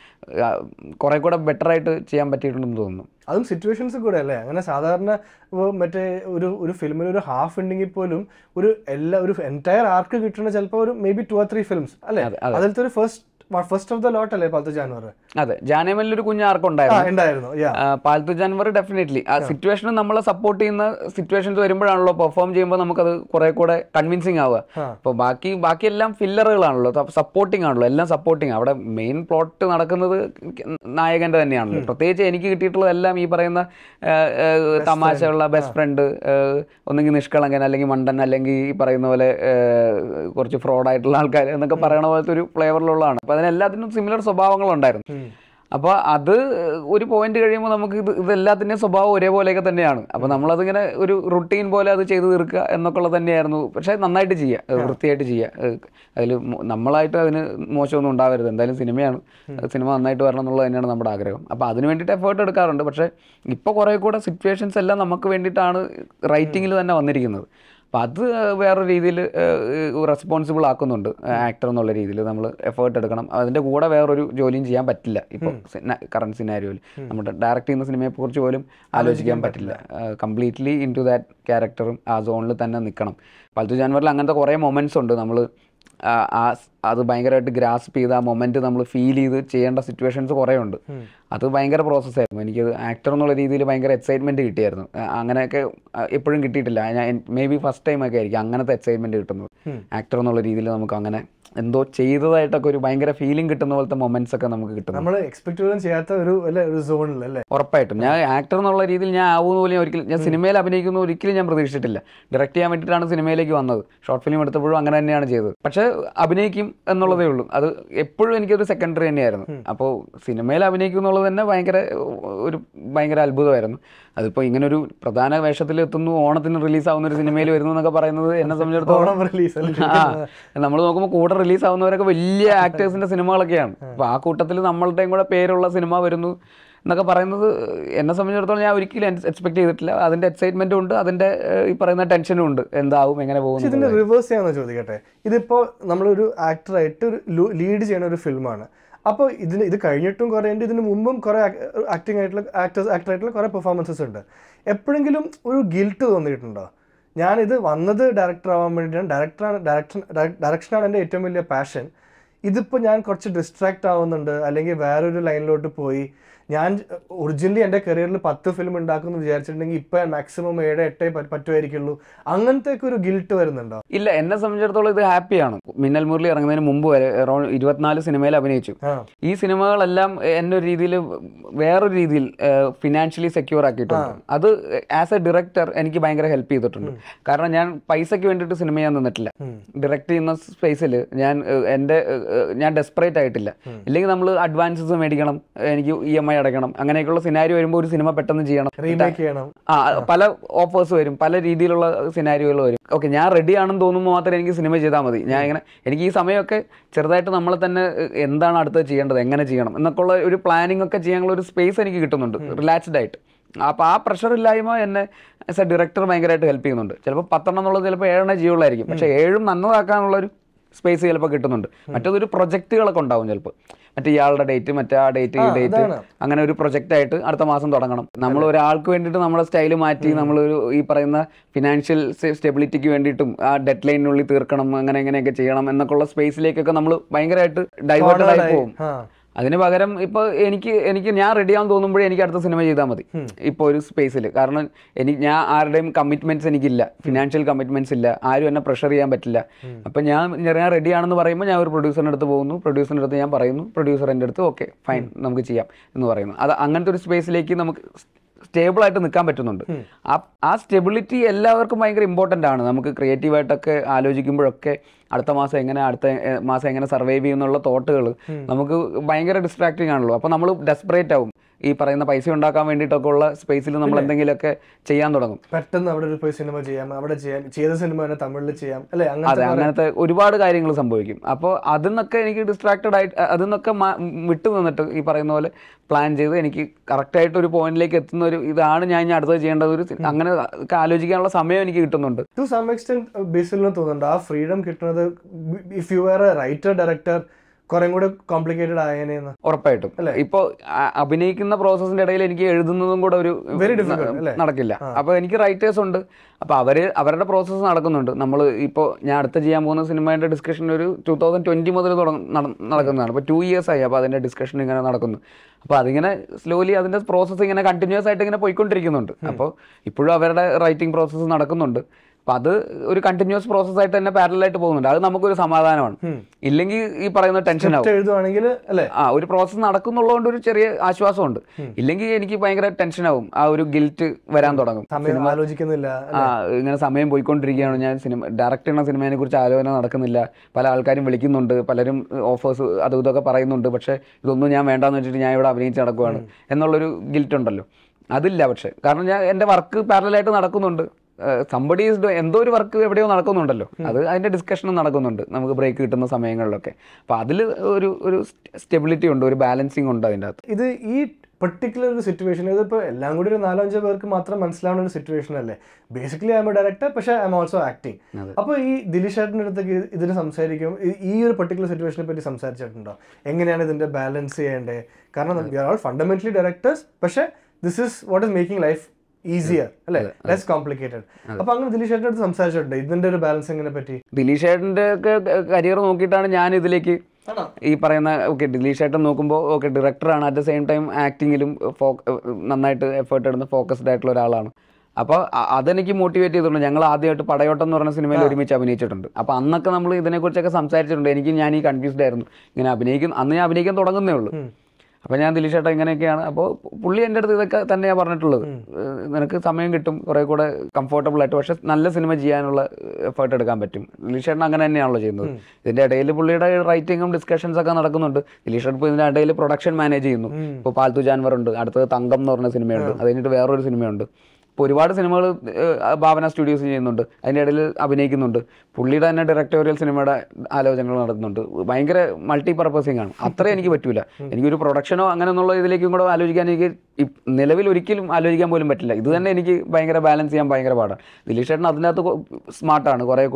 കുറേ കൂടെ ബെറ്റർ ആയിട്ട് ചെയ്യാൻ പറ്റിയിട്ടുണ്ടെന്ന് തോന്നുന്നു അതും സിറ്റുവേഷൻസ് കൂടെ അല്ലേ അങ്ങനെ സാധാരണ ഇപ്പൊ മറ്റേ ഒരു ഒരു ഫിലിമിൽ ഒരു ഹാഫ് ഉണ്ടെങ്കിൽ പോലും ഒരു എല്ലാ ഒരു എൻറ്റയർ ആർക്ക് കിട്ടുന്ന ചിലപ്പോൾ ഒരു maybe two or three films അല്ലേ അതെ, അതെ. അതിലത്തെ ഒരു first first of the lot അല്ലേ പത്ത് ജാനുവർ അതെ ജാനേമലിൽ ഒരു കുഞ്ഞ് ആ ആർക്കുണ്ടായിരുന്നു ഉണ്ടായിരുന്നു യാ ആ, പാൽത്തു ജാൻവർ ഡെഫിനറ്റ്ലി ആ സിറ്റുവേഷൻ നമ്മളെ സപ്പോർട്ട് ചെയ്യുന്ന സിറ്റുവേഷൻസ് വരുമ്പോഴാണല്ലോ പെർഫോം ചെയ്യുമ്പോൾ നമുക്കത് കുറെ കൂടെ കൺവിൻസിങ് ആവുക ആ. അപ്പോൾ ബാക്കി ബാക്കിയെല്ലാം ഫില്ലറുകളാണല്ലോ സപ്പോർട്ടിങ് ആണല്ലോ എല്ലാം സപ്പോർട്ടിങ് അവിടെ മെയിൻ പ്ലോട്ട് നടക്കുന്നത് നായകന്റെ തന്നെയാണല്ലോ പ്രത്യേകിച്ച് എനിക്ക് കിട്ടിയിട്ടുള്ളതെല്ലാം ഈ പറയുന്ന ആ, ആ, തമാശയുള്ള ബെസ്റ്റ് ഫ്രണ്ട് ഒന്നെങ്കിൽ നിഷ്കളങ്കൻ അല്ലെങ്കിൽ മണ്ടൻ അല്ലെങ്കിൽ ഈ പറയുന്ന പോലെ ആ, കുറച്ച് ഫ്രോഡായിട്ടുള്ള ആൾക്കാർ എന്നൊക്കെ പറയണ പോലത്തെ ഒരു ഫ്ലേവറിലുള്ളതാണ് അപ്പോൾ അതിനെല്ലാത്തിനും സിമിലർ സ്വഭാവങ്ങളുണ്ടായിരുന്നു അപ്പോൾ അത് ഒരു പോയിന്റ് കഴിയുമ്പോൾ നമുക്ക് ഇത് ഇതെല്ലാത്തിൻ്റെയും സ്വഭാവം ഒരേപോലെയൊക്കെ തന്നെയാണ് അപ്പോൾ നമ്മളതിങ്ങനെ ഒരു റുട്ടീൻ പോലെ അത് ചെയ്ത് തീർക്കുക എന്നൊക്കെയുള്ളത് തന്നെയായിരുന്നു പക്ഷേ നന്നായിട്ട് ചെയ്യുക വൃത്തിയായിട്ട് ചെയ്യുക അതിൽ നമ്മളായിട്ട് അതിന് മോശമൊന്നും ഉണ്ടാവരുത് എന്തായാലും സിനിമയാണ് സിനിമ നന്നായിട്ട് വരണം എന്നുള്ളത് തന്നെയാണ് നമ്മുടെ ആഗ്രഹം അപ്പോൾ അതിന് വേണ്ടിയിട്ട് എഫേർട്ട് എടുക്കാറുണ്ട് പക്ഷേ ഇപ്പോൾ കുറേ കൂടെ സിറ്റുവേഷൻസ് എല്ലാം നമുക്ക് വേണ്ടിയിട്ടാണ് റൈറ്റിങ്ങിൽ തന്നെ വന്നിരിക്കുന്നത് അപ്പം അത് വേറെ രീതിയിൽ റെസ്പോൺസിബിൾ ആക്കുന്നുണ്ട് ആക്ടർ എന്നുള്ള രീതിയിൽ നമ്മൾ എഫേർട്ട് എടുക്കണം അതിൻ്റെ കൂടെ വേറൊരു ജോലിയും ചെയ്യാൻ പറ്റില്ല ഇപ്പോൾ കറണ്ട് സിനാരിയോയിൽ നമ്മുടെ ഡയറക്റ്റ് ചെയ്യുന്ന സിനിമയെ കുറിച്ച് പോലും ആലോചിക്കാൻ പറ്റില്ല കംപ്ലീറ്റ്ലി ഇൻ ടു ദാറ്റ് ക്യാരക്ടറും ആ സോണിൽ തന്നെ നിൽക്കണം പൽത്തു ജാൻവറിൽ അങ്ങനത്തെ കുറേ മൊമെൻറ്റ്സ് ഉണ്ട് നമ്മൾ ആ സ്- അത് ഭയങ്കരമായിട്ട് ഗ്രാസ്പ് ചെയ്ത് ആ മൊമെന്റ് നമ്മൾ ഫീൽ ചെയ്ത് ചെയ്യേണ്ട സിറ്റുവേഷൻസ് കുറേ ഉണ്ട് അത് ഭയങ്കര പ്രോസസ്സായിരുന്നു എനിക്ക് ആക്ടർ എന്നുള്ള രീതിയിൽ ഭയങ്കര എക്സൈറ്റ്മെന്റ് കിട്ടിയായിരുന്നു ആ, അങ്ങനെയൊക്കെ ആ, എപ്പോഴും കിട്ടിയിട്ടില്ല ഞാൻ മേ ബി ഫസ്റ്റ് ടൈം ഒക്കെ ആയിരിക്കും അങ്ങനത്തെ എക്സൈറ്റ്മെന്റ് കിട്ടുന്നത് ആക്ടർ എന്നുള്ള രീതിയിൽ നമുക്ക് അങ്ങനെ എന്തോ ചെയ്തതായിട്ടൊക്കെ ഒരു ഭയങ്കര ഫീലിംഗ് കിട്ടുന്ന പോലത്തെ മൊമെന്റ്സ് ഒക്കെ നമുക്ക് കിട്ടുന്നു നമ്മൾ എക്സ്പെക്ട് പോലും ചെയ്യാത്ത ഒരു അല്ലേ ഒരു സോണിൽ അല്ലേ ഉറപ്പായിട്ടും ഞാൻ ആക്ടർ എന്നുള്ള രീതിയിൽ ഞാൻ ആവുന്ന പോലും ഒരിക്കലും ഞാൻ സിനിമയിൽ അഭിനയിക്കുന്ന ഒരിക്കലും ഞാൻ പ്രതീക്ഷിച്ചിട്ടില്ല ഡയറക്റ്റ് ചെയ്യാൻ വേണ്ടിയിട്ടാണ് സിനിമയിലേക്ക് വന്നത് ഷോർട്ട് ഫിലിം എടുത്തപ്പോഴും അങ്ങനെ തന്നെയാണ് ചെയ്തത് പക്ഷേ അഭിനയിക്കും എന്നുള്ളതേ ഉള്ളൂ അത് എപ്പോഴും എനിക്കൊരു സെക്കൻഡറി തന്നെയായിരുന്നു അപ്പോൾ സിനിമയിൽ അഭിനയിക്കും എന്നുള്ളത് തന്നെ ഭയങ്കര ഒരു ഭയങ്കര അത്ഭുതമായിരുന്നു അതിപ്പോൾ ഇങ്ങനെ ഒരു പ്രധാന വേഷത്തിൽ എത്തുന്നു ഓണത്തിന് റിലീസ് ആവുന്ന ഒരു സിനിമയിൽ വരുന്നു എന്നൊക്കെ പറയുന്നത് എന്നെ സംബന്ധിച്ചിടത്തോളം ഓണം റിലീസ് അല്ലേ ആ നമ്മൾ നോക്കുമ്പോൾ കൂടെ റിലീസ് ആവുന്നവരൊക്കെ വലിയ ആക്ടേഴ്സിന്റെ സിനിമകളൊക്കെയാണ് അപ്പൊ ആ കൂട്ടത്തിൽ നമ്മളുടെയും കൂടെ പേരുള്ള സിനിമ വരുന്നു എന്നൊക്കെ പറയുന്നത് എന്നെ സംബന്ധിച്ചിടത്തോളം ഞാൻ ഒരിക്കലും എക്സ്പെക്ട് ചെയ്തിട്ടില്ല അതിന്റെ എക്സൈറ്റ്മെന്റും ഉണ്ട് അതിന്റെ ഏഹ്, ഈ പറയുന്ന ടെൻഷനും ഉണ്ട് എന്താവും എങ്ങനെ പോകും പക്ഷെ ഇതിന്റെ റിവേഴ്സ് ചെയ്യാന്ന് ചോദിക്കട്ടെ ഇതിപ്പോ നമ്മളൊരു ആക്ടറായിട്ട് ഒരു ലീഡ് ചെയ്യുന്ന ഒരു ഫിലിമാണ് അപ്പോൾ ഇതിന് ഇത് കഴിഞ്ഞിട്ടും കുറേ ഉണ്ട് ഇതിന് മുമ്പും കുറേ ആക്ടിങ് ആയിട്ടുള്ള ആക്ടേഴ്സ് ആക്ടർ ആയിട്ടുള്ള കുറേ പെർഫോമൻസസ് ഉണ്ട് എപ്പോഴെങ്കിലും ഒരു ഗിൽട്ട് തോന്നിയിട്ടുണ്ടോ ഞാനിത് വന്നത് ഡയറക്ടർ ആവാൻ വേണ്ടിയിട്ടാണ് ഡയറക്ടറാണ് ഡയറക്ഷൻ ഡയറക്ഷനാണ് എൻ്റെ ഏറ്റവും വലിയ പാഷൻ ഇതിപ്പോൾ ഞാൻ കുറച്ച് ഡിസ്ട്രാക്ട് ആവുന്നുണ്ട് അല്ലെങ്കിൽ വേറൊരു ലൈനിലോട്ട് പോയി ഞാൻ ഒറിജിനലി എൻ്റെ കരിയറിൽ പത്ത് ഫിലിം ഉണ്ടാക്കുമെന്ന് വിചാരിച്ചിട്ടുണ്ടെങ്കിൽ ഇപ്പം മാക്സിമം ഏഴ് എട്ടേ പറ്റ- പറ്റുമായിരിക്കുള്ളൂ അങ്ങനത്തെ ഒക്കെ ഒരു ഗിൽട്ട് വരുന്നുണ്ടോ ഇല്ല എന്നെ സംബന്ധിച്ചിടത്തോളം ഇത് ഹാപ്പിയാണ് മിന്നൽ മുരളി ഇറങ്ങുന്നതിന് മുമ്പ് വരെ അറൗണ്ട് ഇരുപത്തിനാല് സിനിമയിൽ അഭിനയിച്ചു ആ ഈ സിനിമകളെല്ലാം എന്നെ ഒരു രീതിയിൽ വേറൊരു രീതിയിൽ ഫിനാൻഷ്യലി സെക്യൂർ ആക്കിയിട്ടുണ്ട് അത് ആസ് എ ഡയറക്ടർ എനിക്ക് ഭയങ്കര ഹെൽപ്പ് ചെയ്തിട്ടുണ്ട് കാരണം ഞാൻ പൈസയ്ക്ക് വേണ്ടിയിട്ട് സിനിമ ചെയ്യാൻ നിന്നിട്ടില്ല ഡയറക്റ്റ് ചെയ്യുന്ന സ്പേസിൽ ഞാൻ ഏഹ്, എൻ്റെ ഏഹ്, ഞാൻ ഡെസ്പറേറ്റ് ആയിട്ടില്ല ഇല്ലെങ്കിൽ നമ്മൾ അഡ്വാൻസസ് മേടിക്കണം എനിക്ക് ഇ എം ഐ അടയ്ക്കണം അങ്ങനെയൊക്കെയുള്ള സിനാരി വരുമ്പോൾ ഒരു സിനിമ പെട്ടെന്ന് ചെയ്യണം റീമേക്ക് ചെയ്യണം ആ പല ഓഫേഴ്സ് വരും പല രീതിയിലുള്ള സിനാരിയോകൾ വരും ഓക്കെ ഞാൻ റെഡി ആണെന്ന് തോന്നുമ്പോൾ മാത്രമേ എനിക്ക് സിനിമ ചെയ്താൽ മതി ഞാൻ ഇങ്ങനെ എനിക്ക് ഈ സമയമൊക്കെ ചെറുതായിട്ട് നമ്മളെ തന്നെ ഏഹ്, എന്താണ് അടുത്തത് ചെയ്യേണ്ടത് എങ്ങനെ ചെയ്യണം എന്നൊക്കെ ഉള്ള ഒരു പ്ലാനിങ് ഒക്കെ ചെയ്യാനുള്ള ഒരു സ്പേസ് എനിക്ക് കിട്ടുന്നുണ്ട് റിലാക്സ്ഡ് ആയിട്ട് അപ്പോൾ ആ പ്രഷർ ഇല്ലായ്മ എന്നെ ആസ് എ ഡയറക്ടർ ഭയങ്കരമായിട്ട് ഹെൽപ്പ് ചെയ്യുന്നുണ്ട് ചിലപ്പോൾ പത്തെണ്ണം എന്നുള്ളത് ചിലപ്പോൾ ഏഴെണ്ണേ ചെയ്യുള്ളായിരിക്കും പക്ഷേ ഏഴും നന്നതാക്കാനുള്ള ഒരു സ്പേസ് ചിലപ്പോൾ കിട്ടുന്നുണ്ട് മറ്റേതൊരു പ്രൊജക്റ്റുകളൊക്കെ ഉണ്ടാവും ചിലപ്പോൾ മറ്റേ ഇയാളുടെ ഡേറ്റ് മറ്റേ ആ ഡേറ്റ് ഈ ഡേറ്റ് അതാണ്. അങ്ങനെ ഒരു പ്രൊജക്റ്റ് ആയിട്ട് അടുത്ത മാസം തുടങ്ങണം നമ്മൾ ഒരാൾക്ക് വേണ്ടിയിട്ട് നമ്മുടെ സ്റ്റൈൽ മാറ്റി നമ്മളൊരു ഈ പറയുന്ന ഫിനാൻഷ്യൽ സ്റ്റെബിലിറ്റിക്ക് വേണ്ടിയിട്ടും ആ ഡെഡ് ലൈനിനുള്ളിൽ തീർക്കണം അങ്ങനെ ഇങ്ങനെയൊക്കെ ചെയ്യണം എന്നൊക്കെ ഉള്ള സ്പേസിലേക്കൊക്കെ നമ്മൾ ഭയങ്കരമായിട്ട് ഡൈവേർട്ടഡ് ആയി പോകും ആ അതിന് പകരം ഇപ്പൊ എനിക്ക് എനിക്ക് ഞാൻ റെഡി ആവാൻ തോന്നുമ്പോഴേ എനിക്ക് അടുത്ത സിനിമ ചെയ്താൽ മതി ഇപ്പോൾ ഒരു സ്പേസിൽ കാരണം എനിക്ക് ഞാൻ ആരുടെയും കമ്മിറ്റ്മെന്റ്സ് എനിക്കില്ല ഫിനാൻഷ്യൽ കമ്മിറ്റ്മെന്റ്സ് ഇല്ല ആരും എന്നെ പ്രഷർ ചെയ്യാൻ പറ്റില്ല അപ്പൊ ഞാൻ ഞാൻ റെഡി ആണെന്ന് പറയുമ്പോൾ ഞാൻ ഒരു പ്രൊഡ്യൂസറിന്റെ അടുത്ത് പോകുന്നു പ്രൊഡ്യൂസറിന്റെ അടുത്ത് ഞാൻ പറയുന്നു പ്രൊഡ്യൂസർ എൻ്റെ അടുത്ത് ഓക്കെ ഫൈൻ നമുക്ക് ചെയ്യാം എന്ന് പറയുന്നു അത് അങ്ങനത്തെ ഒരു സ്പേസിലേക്ക് നമുക്ക് സ്റ്റേബിൾ ആയിട്ട് നിൽക്കാൻ പറ്റുന്നുണ്ട് ആ ആ സ്റ്റെബിലിറ്റി എല്ലാവർക്കും ഭയങ്കര ഇമ്പോർട്ടൻ്റ് ആണ് നമുക്ക് ക്രിയേറ്റീവായിട്ടൊക്കെ ആലോചിക്കുമ്പോഴൊക്കെ അടുത്ത മാസം എങ്ങനെ അടുത്ത എ, മാസം എങ്ങനെ സർവൈവ് ചെയ്യുന്നുള്ള തോട്ടുകൾ നമുക്ക് ഭയങ്കര ഡിസ്ട്രാക്റ്റിംഗ് ആണല്ലോ അപ്പോൾ നമ്മൾ ഡെസ്പറേറ്റ് ആവും ഈ പറയുന്ന പൈസ ഉണ്ടാക്കാൻ വേണ്ടിയിട്ടൊക്കെ ഉള്ള സ്പേസിൽ നമ്മൾ എന്തെങ്കിലുമൊക്കെ ചെയ്യാൻ തുടങ്ങും പെട്ടെന്ന് അവിടെ ഒരു പോയി സിനിമ ചെയ്യാം അവിടെ ചെയ്യാം ചെയ്ത സിനിമ തന്നെ തമിഴിൽ ചെയ്യാം അല്ലെ അതെ അങ്ങനത്തെ അങ്ങനത്തെ ഒരുപാട് കാര്യങ്ങൾ സംഭവിക്കും അപ്പോൾ അതിൽ നിന്നൊക്കെ എനിക്ക് ഡിസ്ട്രാക്റ്റഡ് ആയിട്ട് അതിൽ നിന്നൊക്കെ മാ- വിട്ടു നിന്നിട്ട് ഈ പറയുന്ന പോലെ പ്ലാൻ ചെയ്ത് എനിക്ക് കറക്റ്റായിട്ട് ഒരു പോയിന്റിലേക്ക് എത്തുന്ന ഒരു ഇതാണ് ഞാൻ ഇനി അടുത്തത് ചെയ്യേണ്ടത് ഒരു സി- അങ്ങനെ ഒക്കെ ആലോചിക്കാനുള്ള സമയം എനിക്ക് കിട്ടുന്നുണ്ട് ടു സം എക്സ്റ്റെന്റ് ബേസിലിന് തോന്നുന്നുണ്ട് ആ ഫ്രീഡം കിട്ടുന്നത് if you are a writer director കുറെ കൂടെ കോംപ്ലിക്കേറ്റഡ് ആയേനെന്ന് ഉറപ്പായിട്ടും ഇപ്പോൾ അഭിനയിക്കുന്ന പ്രോസസ്സിന്റെ ഇടയിൽ എനിക്ക് എഴുതുന്നതും കൂടെ ഒരു Very difficult, അല്ലേ? നടക്കില്ല അപ്പോൾ എനിക്ക് റൈറ്റേഴ്സ് ഉണ്ട് അപ്പോൾ അവര് അവരുടെ പ്രോസസ്സ് നടക്കുന്നുണ്ട് നമ്മൾ ഇപ്പോൾ ഞാൻ അടുത്ത ചെയ്യാൻ പോകുന്ന സിനിമയുടെ ഡിസ്കഷൻ ഒരു ടൂ തൗസൻഡ് ട്വന്റി മുതൽ തുടങ്ങ- നട- നടക്കുന്നതാണ് അപ്പോൾ ടു ഇയേഴ്സ് ആയി അപ്പോൾ അതിന്റെ ഡിസ്കഷൻ ഇങ്ങനെ നടക്കുന്നു അപ്പോൾ അതിങ്ങനെ സ്ലോലി അതിന്റെ പ്രോസസ്സ് ഇങ്ങനെ കണ്ടിന്യൂസ് ആയിട്ട് ഇങ്ങനെ പോയിക്കൊണ്ടിരിക്കുന്നുണ്ട് അപ്പോൾ ഇപ്പോഴും അവരുടെ റൈറ്റിംഗ് പ്രോസസ്സ് നടക്കുന്നുണ്ട് അപ്പം അത് ഒരു കണ്ടിന്യൂസ് പ്രോസസ്സായിട്ട് തന്നെ പാരലായിട്ട് പോകുന്നുണ്ട് അത് നമുക്കൊരു സമാധാനമാണ് ഇല്ലെങ്കിൽ ഈ പറയുന്ന ടെൻഷൻ ആവും എഴുതുവാണെങ്കിൽ അല്ലെ ആ ഒരു പ്രോസസ്സ് നടക്കുന്നുള്ളതുകൊണ്ട് ഒരു ചെറിയ ആശ്വാസമുണ്ട് ഇല്ലെങ്കിൽ എനിക്ക് ഭയങ്കര ടെൻഷനാവും ആ ഒരു ഗിൽറ്റ് വരാൻ തുടങ്ങും സമയം ആലോചിക്കുന്നില്ല ആ ഇങ്ങനെ സമയം പോയിക്കൊണ്ടിരിക്കുകയാണ് ഞാൻ സിനിമ ഡയറക്റ്റ് ചെയ്യുന്ന സിനിമയെ കുറിച്ച് ആലോചന നടക്കുന്നില്ല പല ആൾക്കാരും വിളിക്കുന്നുണ്ട് പലരും ഓഫേഴ്സ് അതും ഇതൊക്കെ പറയുന്നുണ്ട് പക്ഷേ ഇതൊന്നും ഞാൻ വേണ്ടാന്ന് വെച്ചിട്ട് ഞാൻ ഇവിടെ അഭിനയിച്ച് നടക്കുവാണ് എന്നുള്ളൊരു ഗിൽറ്റ് ഉണ്ടല്ലോ അതില്ല പക്ഷേ കാരണം ഞാൻ എൻ്റെ വർക്ക് പാരലായിട്ട് നടക്കുന്നുണ്ട് സമ്പടി എന്തോ ഒരു വർക്ക് എവിടെയോ നടക്കുന്നുണ്ടല്ലോ അത് അതിൻ്റെ ഡിസ്കഷനും നടക്കുന്നുണ്ട് നമുക്ക് ബ്രേക്ക് കിട്ടുന്ന സമയങ്ങളിലൊക്കെ അപ്പോൾ അതിൽ ഒരു ഒരു സ്റ്റെബിലിറ്റി ഉണ്ട് ഒരു ബാലൻസിങ് ഉണ്ട് അതിൻ്റെ അകത്ത് ഇത് ഈ പെർട്ടിക്കുലർ ഒരു സിറ്റുവേഷൻ ഇതിപ്പോൾ എല്ലാം കൂടി ഒരു നാലോ അഞ്ചോ പേർക്ക് മാത്രം മനസ്സിലാവുന്ന ഒരു സിറ്റുവേഷൻ അല്ലേ basically I'm a director പക്ഷേ ഐ എം ഓൾസോ ആക്ടിങ് അപ്പോൾ ഈ ദിലീഷ് ചേട്ടൻ്റെ അടുത്തേക്ക് ഇത് ഇതിന് സംസാരിക്കും ഈ- ഈ ഒരു പെർട്ടിക്കുലർ സിറ്റുവേഷനെ പറ്റി സംസാരിച്ചിട്ടുണ്ടോ എങ്ങനെയാണ് ഇതിന്റെ ബാലൻസ് ചെയ്യേണ്ടത് കാരണം we are all fundamentally directors പക്ഷേ this is what is making life easier അല്ലേ ലെസ് കോംപ്ലിക്കേറ്റഡ് അപ്പൊ അങ്ങനെ ദിലീഷ് ചേട്ടൻ്റെ അടുത്ത് സംസാരിച്ചിട്ടുണ്ട് ഇതിന്റെ ഒരു ബാലൻസിങ്ങിനെ പറ്റി ദിലീഷ് ചേട്ടൻ്റെ ഒക്കെ കരിയർ നോക്കിയിട്ടാണ് ഞാൻ ഇതിലേക്ക് ആണോ ഈ പറയുന്ന ഓക്കെ ദിലീഷ് ചേട്ടൻ നോക്കുമ്പോൾ ഓക്കെ ഡയറക്ടറാണ് അറ്റ് ദ സെയിം ടൈം ആക്ടിങ്ങിലും നന്നായിട്ട് എഫേർട്ട് എടുത്ത് ഫോക്കസ്ഡ് ആയിട്ടുള്ള ഒരാളാണ് അപ്പോൾ അ- അതെനിക്ക് മോട്ടിവേറ്റ് ചെയ്തിട്ടുണ്ട് ഞങ്ങൾ ആദ്യമായിട്ട് പടയോട്ടം എന്ന് പറഞ്ഞ സിനിമയിൽ ഒരുമിച്ച് അഭിനയിച്ചിട്ടുണ്ട് അപ്പോൾ അന്നൊക്കെ നമ്മൾ ഇതിനെക്കുറിച്ചൊക്കെ സംസാരിച്ചിട്ടുണ്ട് എനിക്ക് ഞാൻ ഈ കൺഫ്യൂസ്ഡ് ആയിരുന്നു ഇങ്ങനെ അഭിനയിക്കും അന്ന് ഞാൻ അഭിനയിക്കാൻ തുടങ്ങുന്നേ ഉള്ളൂ അപ്പോൾ ഞാൻ ദിലീഷ് ചേട്ടൻ ഇങ്ങനെയൊക്കെയാണ് അപ്പോൾ പുള്ളി എൻ്റെ അടുത്ത് ഇതൊക്കെ തന്നെയാണ് പറഞ്ഞിട്ടുള്ളത് ഏഹ് നിനക്ക് സമയം കിട്ടും കുറേ കൂടെ കംഫർട്ടബിൾ ആയിട്ട് പക്ഷെ നല്ല സിനിമ ചെയ്യാനുള്ള എഫേർട്ട് എടുക്കാൻ പറ്റും ദിലീഷ് ചേട്ടൻ അങ്ങനെ തന്നെയാണല്ലോ ചെയ്യുന്നത് ഇതിൻ്റെ ഇടയിൽ പുള്ളിയുടെ റൈറ്റിങ്ങും ഡിസ്കഷൻസ് ഒക്കെ നടക്കുന്നുണ്ട് ദിലീഷ് ചേട്ടൻ ഇപ്പോൾ ഇതിൻ്റെ ഇടയിൽ പ്രൊഡക്ഷൻ മാനേജ് ചെയ്യുന്നു ഇപ്പോൾ പാൽത്തു ജാൻവർ ഉണ്ട് അടുത്തത് തങ്കം എന്ന് പറഞ്ഞ സിനിമയുണ്ട് അത് കഴിഞ്ഞിട്ട് വേറൊരു സിനിമയുണ്ട് ഇപ്പോൾ ഒരുപാട് സിനിമകൾ ഭാവന സ്റ്റുഡിയോസ് ചെയ്യുന്നുണ്ട് അതിൻ്റെ ഇടയിൽ അഭിനയിക്കുന്നുണ്ട് പുള്ളിയുടെ തന്നെ ഡയറക്ടോറിയൽ സിനിമയുടെ ആലോചനകൾ നടത്തുന്നുണ്ട് ഭയങ്കര മൾട്ടി പർപ്പസിങ് ആണ് അത്രേ എനിക്ക് പറ്റൂല എനിക്കൊരു പ്രൊഡക്ഷനോ അങ്ങനെ എന്നുള്ള ഇതിലേക്കും കൂടെ ആലോചിക്കാൻ എനിക്ക് ഇപ്- നിലവിൽ ഒരിക്കലും ആലോചിക്കാൻ പോലും പറ്റില്ല ഇത് തന്നെ എനിക്ക് ഭയങ്കര ബാലൻസ് ചെയ്യാൻ ഭയങ്കര പാടാണ് ദിലീഷ് ചേട്ടൻ അതിനകത്ത് സ്മാർട്ടാണ് കുറേ കൂടെ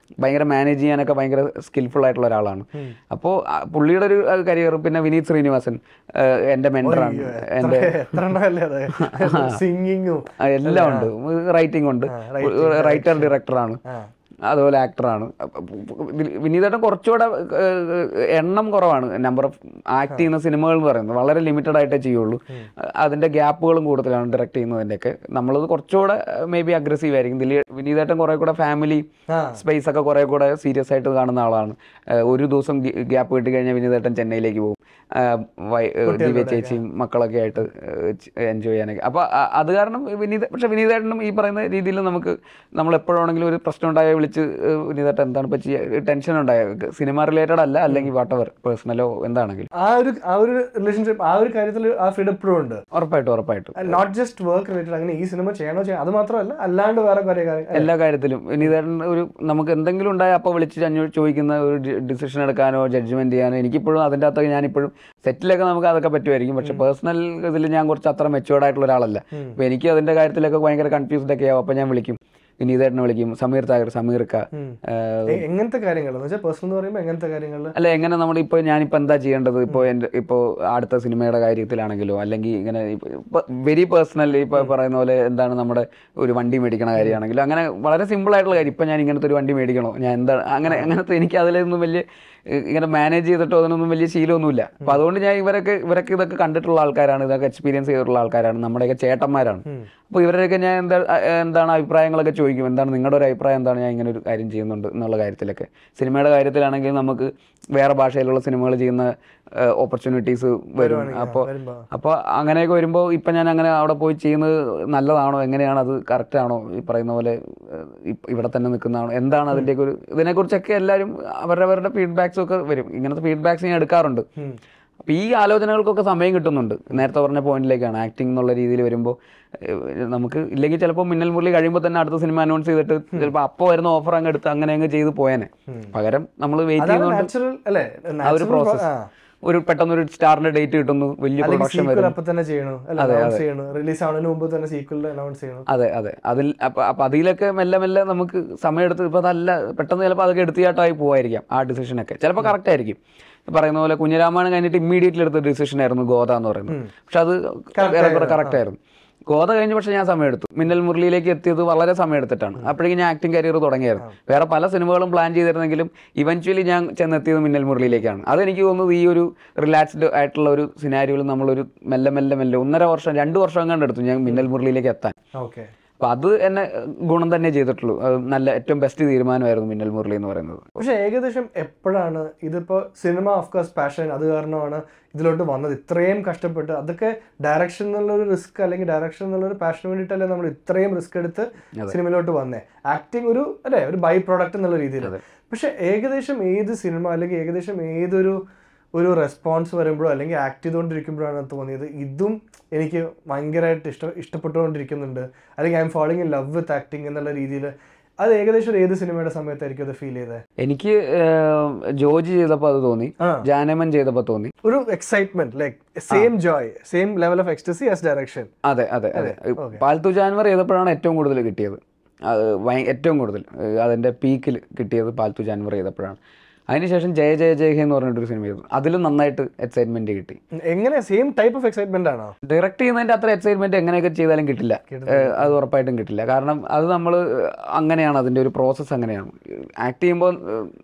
ഭയങ്കര മാനേജ് ചെയ്യാനൊക്കെ ഭയങ്കര സ്കിൽഫുൾ ആയിട്ടുള്ള ഒരാളാണ് അപ്പോൾ പുള്ളിയുടെ ഒരു കരിയർ പിന്നെ വിനീത് ശ്രീനിവാസൻ ആ, എൻ്റെ മെൻറ്ററാണ് എൻ്റെ എത്ര എണ്ണമല്ലേ അത് സിംഗിങ്ങും ആ, എല്ലാം ഉണ്ട് റൈറ്റിംഗ് ഉണ്ട് റൈറ്റർ ഡയറക്ടറാണ് അതുപോലെ ആക്ടറാണ് വിനീതേട്ടൻ കുറച്ചുകൂടെ ഏഹ്, എണ്ണം കുറവാണ് നമ്പർ ഓഫ് ആക്ട് ചെയ്യുന്ന സിനിമകൾ എന്ന് പറയുന്നത് വളരെ ലിമിറ്റഡ് ആയിട്ടേ ചെയ്യുള്ളൂ അതിന്റെ ഗ്യാപ്പുകളും കൂടുതലാണ് ഡയറക്ട് ചെയ്യുന്നതിൻ്റെയൊക്കെ നമ്മളത് കുറച്ചുകൂടെ മേ ബി അഗ്രസീവ് ആയിരിക്കും ദിലീ വിനീതേട്ടൻ കുറെ കൂടെ ഫാമിലി ആ. സ്പേസ് ഒക്കെ കുറെ കൂടെ സീരിയസ് ആയിട്ട് കാണുന്ന ആളാണ് ഏഹ്, ഒരു ദിവസം ഗ്യാപ്പ് കിട്ടി കഴിഞ്ഞാൽ വിനീതേട്ടൻ ചെന്നൈയിലേക്ക് പോകും ഏഹ്, വൈ- ഏഹ്, ദിവ്യ ചേച്ചിയും മക്കളൊക്കെ ആയിട്ട് എൻജോയ് ചെയ്യാനൊക്കെ അപ്പോൾ അത് കാരണം വിനീത പക്ഷെ വിനീതേട്ടനും ഈ പറയുന്ന രീതിയിൽ നമുക്ക് നമ്മൾ എപ്പോഴാണെങ്കിലും ഒരു പ്രശ്നം ഉണ്ടായാൽ വിളിച്ച് ഏഹ്, വിനീതേട്ടൻ എന്താണ് ഇപ്പോൾ ചെയ്യുക ടെൻഷൻ ഉണ്ടായ സിനിമ റിലേറ്റഡ് അല്ല അല്ലെങ്കിൽ വാട്ടവർ പേഴ്സണലോ എന്താണെങ്കിലും ആ ഒരു ആ ഒരു റിലേഷൻഷിപ്പ് ആ ഒരു കാര്യത്തിൽ ആ ഫ്രീഡം ഇപ്പോഴും ഉണ്ട് ഉറപ്പായിട്ടും ഉറപ്പായിട്ടും നോട്ട് ജസ്റ്റ് വർക്ക് റിലേറ്റഡ് അങ്ങനെ ഈ സിനിമ ചെയ്യണോ ചെയ്യാം അത് മാത്രമല്ല അല്ലാണ്ട് വേറെ കുറെ കാര്യം എല്ലാ കാര്യത്തിലും വിനീതേട്ടൻ ഒരു നമുക്ക് എന്തെങ്കിലും ഉണ്ടായാൽ അപ്പോൾ വിളിച്ച് അന്വ ചോദിക്കുന്ന ഒരു ഡിസിഷൻ എടുക്കാനോ ജഡ്ജ്മെന്റ് ചെയ്യാനോ എനിക്കിപ്പോഴും അതിൻ്റെ അകത്തൊക്കെ ഞാനിപ്പോഴും സെറ്റിലൊക്കെ നമുക്ക് അതൊക്കെ പറ്റുമായിരിക്കും പക്ഷെ പേഴ്സണൽ ഇതിൽ ഞാൻ കുറച്ച് അത്ര മെച്ചുവേർഡ് ആയിട്ടുള്ള ഒരാളല്ല അപ്പോൾ എനിക്ക് അതിൻ്റെ കാര്യത്തിലൊക്കെ ഭയങ്കര കൺഫ്യൂസ്ഡ് ഒക്കെ ആവും അപ്പോൾ ഞാൻ വിളിക്കും വിനീതേട്ടനെ വിളിക്കും സമീർ താഗർ സമീർക്ക ഏഹ്, എ- എങ്ങനത്തെ കാര്യങ്ങൾ എന്ന് വെച്ചാൽ പേഴ്സണൽ എന്ന് പറയുമ്പോൾ എങ്ങനത്തെ കാര്യങ്ങളിൽ അല്ല എങ്ങനെ നമ്മൾ ഇപ്പോൾ ഞാനിപ്പോൾ എന്താ ചെയ്യേണ്ടത് ഇപ്പോൾ എൻ്റെ ഇപ്പോൾ അടുത്ത സിനിമയുടെ കാര്യത്തിലാണെങ്കിലോ അല്ലെങ്കിൽ ഇങ്ങനെ വെരി പേഴ്സണൽ ഇപ്പോൾ പറയുന്ന പോലെ എന്താണ് നമ്മുടെ ഒരു വണ്ടി മേടിക്കണ കാര്യമാണെങ്കിലും അങ്ങനെ വളരെ സിമ്പിൾ ആയിട്ടുള്ള കാര്യം ഇപ്പം ഞാൻ ഇങ്ങനത്തെ ഒരു വണ്ടി മേടിക്കണോ ഞാൻ എന്താ അങ്ങനെ അങ്ങനത്തെ എനിക്ക് അതിലൊന്നും വലിയ ഏഹ്, ഇങ്ങനെ മാനേജ് ചെയ്തിട്ടോ അതിനൊന്നും വലിയ ശീലമൊന്നുമില്ല അപ്പോൾ അതുകൊണ്ട് ഞാൻ ഇവരൊക്കെ ഇവരൊക്കെ ഇതൊക്കെ കണ്ടിട്ടുള്ള ആൾക്കാരാണ് ഇതൊക്കെ എക്സ്പീരിയൻസ് ചെയ്തിട്ടുള്ള ആൾക്കാരാണ് നമ്മുടെയൊക്കെ ചേട്ടന്മാരാണ് അപ്പോൾ ഇവരൊക്കെ ഞാൻ എന്താ എന്താണ് അഭിപ്രായങ്ങളൊക്കെ ചോദിക്കും എന്താണ് നിങ്ങളുടെ ഒരു അഭിപ്രായം എന്താണ് ഞാൻ ഇങ്ങനെ ഒരു കാര്യം ചെയ്യുന്നുണ്ട് എന്നുള്ള കാര്യത്തിലൊക്കെ സിനിമയുടെ കാര്യത്തിലാണെങ്കിൽ നമുക്ക് വേറെ ഭാഷയിലുള്ള സിനിമകൾ ചെയ്യുന്ന ഓപ്പർച്യൂണിറ്റീസ് വരും അപ്പോൾ വരുമ്പോ അപ്പോൾ അങ്ങനെയൊക്കെ വരുമ്പോൾ ഇപ്പം ഞാൻ അങ്ങനെ അവിടെ പോയി ചെയ്യുന്നത് നല്ലതാണോ എങ്ങനെയാണ് അത് കറക്റ്റ് ആണോ ഈ പറയുന്ന പോലെ ഏഹ്, ഇപ്പ- ഇവിടെ തന്നെ നിൽക്കുന്നതാണോ എന്താണ് അതിൻ്റെയൊക്കെ ഒരു ഇതിനെക്കുറിച്ചൊക്കെ എല്ലാവരും അവരവരുടെ ഫീഡ്ബാക്സും ഒക്കെ വരും ഇങ്ങനത്തെ ഫീഡ്ബാക്സ് ഞാൻ എടുക്കാറുണ്ട് അപ്പോൾ ഈ ആലോചനകൾക്കൊക്കെ സമയം കിട്ടുന്നുണ്ട് നേരത്തെ പറഞ്ഞ പോയിന്റിലേക്കാണ് ആക്ടിംഗ് എന്നുള്ള രീതിയിൽ വരുമ്പോൾ ഏഹ്, നമുക്ക് ഇല്ലെങ്കിൽ ചിലപ്പോൾ മിന്നൽ മുരളി കഴിയുമ്പോൾ തന്നെ അടുത്ത സിനിമ അനൗൺസ് ചെയ്തിട്ട് ചിലപ്പോൾ അപ്പോൾ വരുന്ന ഓഫർ അങ്ങ് എടുത്ത് അങ്ങനെ അങ്ങ് ചെയ്ത് പോയേനെ പകരം നമ്മൾ വെയിറ്റ് അതാണ് ചെയ്യുന്നുണ്ട് നാച്ചുറൽ അല്ലേ ആ ഒരു പ്രോസസ്സ് ഒരു പെട്ടെന്ന് ഒരു സ്റ്റാറിന്റെ ഡേറ്റ് കിട്ടുന്നു വലിയ പ്രൊഡക്ഷൻ സീക്വൽ വരും അപ്പൊ തന്നെ ചെയ്യണു അല്ല അനൗൺസ് ചെയ്യണു റിലീസ് ആവുന്നതിന് മുമ്പ് തന്നെ സീക്വൽ അനൗൺസ് ചെയ്യണു അതെ അതെ അതിൽ അപ്പൊ അപ്പൊ അതിലൊക്കെ മെല്ലെ മെല്ലെ നമുക്ക് സമയമെടുത്ത് ഇപ്പൊ അതല്ല പെട്ടെന്ന് ചിലപ്പോൾ അതൊക്കെ എടുത്തിയാട്ടായി പോവായിരിക്കാം ആ ഡിസിഷനൊക്കെ ചിലപ്പോൾ കറക്റ്റ് ആയിരിക്കും ഈ പറയുന്ന പോലെ കുഞ്ഞിരാമായണം കഴിഞ്ഞിട്ട് ഇമ്മീഡിയറ്റ്ലി എടുത്ത ഡിസിഷൻ ആയിരുന്നു ഗോദ എന്ന് പറയുന്നത് പക്ഷെ അത് ഏറെക്കുറെ കറക്റ്റ് ആയിരുന്നു ഗോദ കഴിഞ്ഞ് പക്ഷെ ഞാൻ സമയമെടുത്തു മിന്നൽ മുരളിയിലേക്ക് എത്തിയത് വളരെ സമയമെടുത്തിട്ടാണ് അപ്പോഴേക്കും ഞാൻ ആക്ടിങ് കരിയർ തുടങ്ങിയായിരുന്നു വേറെ പല സിനിമകളും പ്ലാൻ ചെയ്തിരുന്നെങ്കിലും ഇവൻച്വലി ഞാൻ ചെന്നെത്തിയത് മിന്നൽ മുരളിയിലേക്കാണ് അതെനിക്ക് തോന്നുന്നത് ഈ ഒരു റിലാക്സ്ഡ് ആയിട്ടുള്ള ഒരു സിനാരിയോയിൽ നമ്മളൊരു മെല്ലെ മെല്ലെ മെല്ലെ ഒന്നര വർഷം രണ്ട് വർഷം കണ്ട് എടുത്തു ഞാൻ മിന്നൽ മുരളിയിലേക്ക് എത്താൻ ഓക്കെ അപ്പൊ അത് എന്നെ ഗുണം തന്നെ ചെയ്തിട്ടുള്ളൂ അത് നല്ല ഏറ്റവും ബെസ്റ്റ് തീരുമാനമായിരുന്നു മിന്നൽ മുരളി എന്ന് പറയുന്നത് പക്ഷെ ഏകദേശം എപ്പോഴാണ് ഇതിപ്പോ സിനിമ ഓഫ് കോഴ്സ് പാഷൻ അത് കാരണമാണ് ഇതിലോട്ട് വന്നത് ഇത്രയും കഷ്ടപ്പെട്ട് അതൊക്കെ ഡയറക്ഷൻ എന്നുള്ളൊരു റിസ്ക് അല്ലെങ്കിൽ ഡയറക്ഷൻ എന്നുള്ളൊരു പാഷന് വേണ്ടിയിട്ടല്ലേ നമ്മൾ ഇത്രയും റിസ്ക് എടുത്ത് സിനിമയിലോട്ട് വന്നേ ആക്ടിങ് ഒരു അല്ലേ ഒരു ബൈ പ്രോഡക്റ്റ് എന്നുള്ള രീതിയിൽ പക്ഷെ ഏകദേശം ഏത് സിനിമ അല്ലെങ്കിൽ ഏകദേശം ഏതൊരു ഒരു റെസ്പോൺസ് വരുമ്പോഴോ അല്ലെങ്കിൽ ആക്ട് ചെയ്തുകൊണ്ടിരിക്കുമ്പോഴാണ് തോന്നിയത് ഇതും എനിക്ക് ഭയങ്കരമായിട്ട് ഇഷ്ട ഇഷ്ടപ്പെട്ടുകൊണ്ടിരിക്കുന്നുണ്ട് അല്ലെങ്കിൽ I'm falling in love with acting എന്നുള്ള രീതിയിൽ അത് ഏകദേശം ഏത് സിനിമയുടെ സമയത്തായിരിക്കും അത് ഫീൽ ചെയ്തത് എനിക്ക് ഏഹ്, ജോജി ചെയ്തപ്പോൾ അത് തോന്നി ആ. ജാനമൻ ചെയ്തപ്പോൾ തോന്നി ഒരു excitement like same joy same level of ecstasy as direction അതെ അതെ അതെ പാൽത്തു ജാൻവർ ചെയ്തപ്പോഴാണ് ഏറ്റവും കൂടുതൽ കിട്ടിയത് അത് ഭയ- ഏറ്റവും കൂടുതൽ ഏഹ്, അതിന്റെ പീക്കിൽ കിട്ടിയത് പാൽത്തു ജാൻവർ ചെയ്തപ്പോഴാണ് അതിനുശേഷം ജയ ജയ ജയ ഹേ എന്ന് പറഞ്ഞിട്ടൊരു സിനിമ ചെയ്തു അതിലും നന്നായിട്ട് എക്സൈറ്റ്മെന്റ് കിട്ടി എങ്ങനെ സെയിം ടൈപ്പ് ഓഫ് എക്സൈറ്റ്മെന്റ് ആണോ ഡയറക്റ്റ് ചെയ്യുന്നതിന്റെ അത്ര എക്സൈറ്റ്മെന്റ് എങ്ങനെയൊക്കെ ചെയ്താലും കിട്ടില്ല ഏഹ് അത് ഉറപ്പായിട്ടും കിട്ടില്ല കാരണം അത് നമ്മൾ അങ്ങനെയാണ് അതിന്റെ ഒരു പ്രോസസ്സ് അങ്ങനെയാണ് ആക്ട് ചെയ്യുമ്പോൾ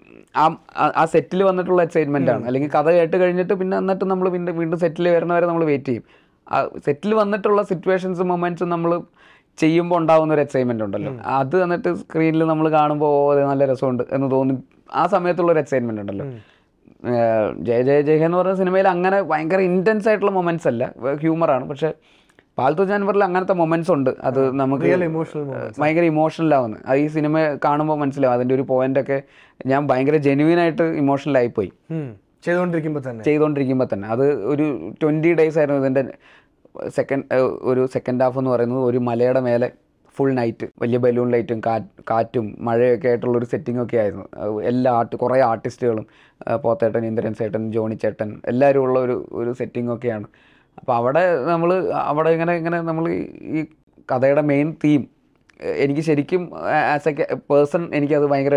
ആ ആ- ആ സെറ്റിൽ വന്നിട്ടുള്ള എക്സൈറ്റ്മെന്റ് ആണ് അല്ലെങ്കിൽ കഥ കേട്ട് കഴിഞ്ഞിട്ട് പിന്നെ എന്നിട്ട് നമ്മൾ പിന്നെ വീണ്ടും സെറ്റിൽ വരുന്നവരെ നമ്മൾ വെയിറ്റ് ചെയ്യും ആ സെറ്റിൽ വന്നിട്ടുള്ള സിറ്റുവേഷൻസും മൊമെന്റ്സും നമ്മൾ ചെയ്യുമ്പോൾ ഉണ്ടാവുന്ന ഒരു എക്സൈറ്റ്മെന്റ് ഉണ്ടല്ലോ അത് എന്നിട്ട് സ്ക്രീനിൽ നമ്മൾ കാണുമ്പോൾ ഓ അത് നല്ല രസമുണ്ട് എന്ന് തോന്നി ആ സമയത്തുള്ള ഒരു എക്സൈറ്റ്മെന്റ് ഉണ്ടല്ലോ ഏഹ് ജയ ജയ ജയ ഹേ എന്ന് പറഞ്ഞ സിനിമയിൽ അങ്ങനെ ഭയങ്കര ഇൻറ്റൻസ് ആയിട്ടുള്ള മൊമെന്റ്സ് അല്ല ഹ്യൂമറാണ് പക്ഷെ പാൽത്തു ജാൻവറിൽ അങ്ങനത്തെ മൊമെന്റ്സ് ഉണ്ട് അത് നമുക്ക് റിയൽ ഇമോഷണൽ ഭയങ്കര ഇമോഷണൽ ആവുന്നത് അത് ഈ സിനിമ കാണുമ്പോൾ മനസ്സിലാവും അതിന്റെ ഒരു പോയിന്റ് ഒക്കെ ഞാൻ ഭയങ്കര ജെന്യൂൻ ആയിട്ട് ഇമോഷണൽ ആയിപ്പോയി ചെയ്തുകൊണ്ടിരിക്കുമ്പോ തന്നെ ചെയ്തുകൊണ്ടിരിക്കുമ്പോൾ തന്നെ അത് ഒരു ട്വൻറ്റി ഡേയ്സ് ആയിരുന്നു ഇതിൻ്റെ സെക്കൻഡ് ഒരു സെക്കൻഡ് ഹാഫ് എന്ന് പറയുന്നത് ഒരു മലയുടെ മേലെ ഫുൾ നൈറ്റ് വലിയ ബലൂൺ ലൈറ്റും കാ കാറ്റും മഴയൊക്കെ ആയിട്ടുള്ള ഒരു സെറ്റിംഗ് ഒക്കെ ആയിരുന്നു അത് എല്ലാ ആർട്ട് കുറേ ആർട്ടിസ്റ്റുകളും പോത്തേട്ടൻ ഇന്ദ്രൻ ചേട്ടൻ ജോണി ചേട്ടൻ എല്ലാവരും ഉള്ള ഒരു ഒരു സെറ്റിംഗ് ഒക്കെയാണ് അപ്പോൾ അവിടെ നമ്മൾ അവിടെ ഇങ്ങനെ ഇങ്ങനെ നമ്മൾ ഈ കഥയുടെ മെയിൻ തീം എനിക്ക് ശരിക്കും ആസ് എ പേഴ്സൺ എനിക്കത് ഭയങ്കരമായിട്ട്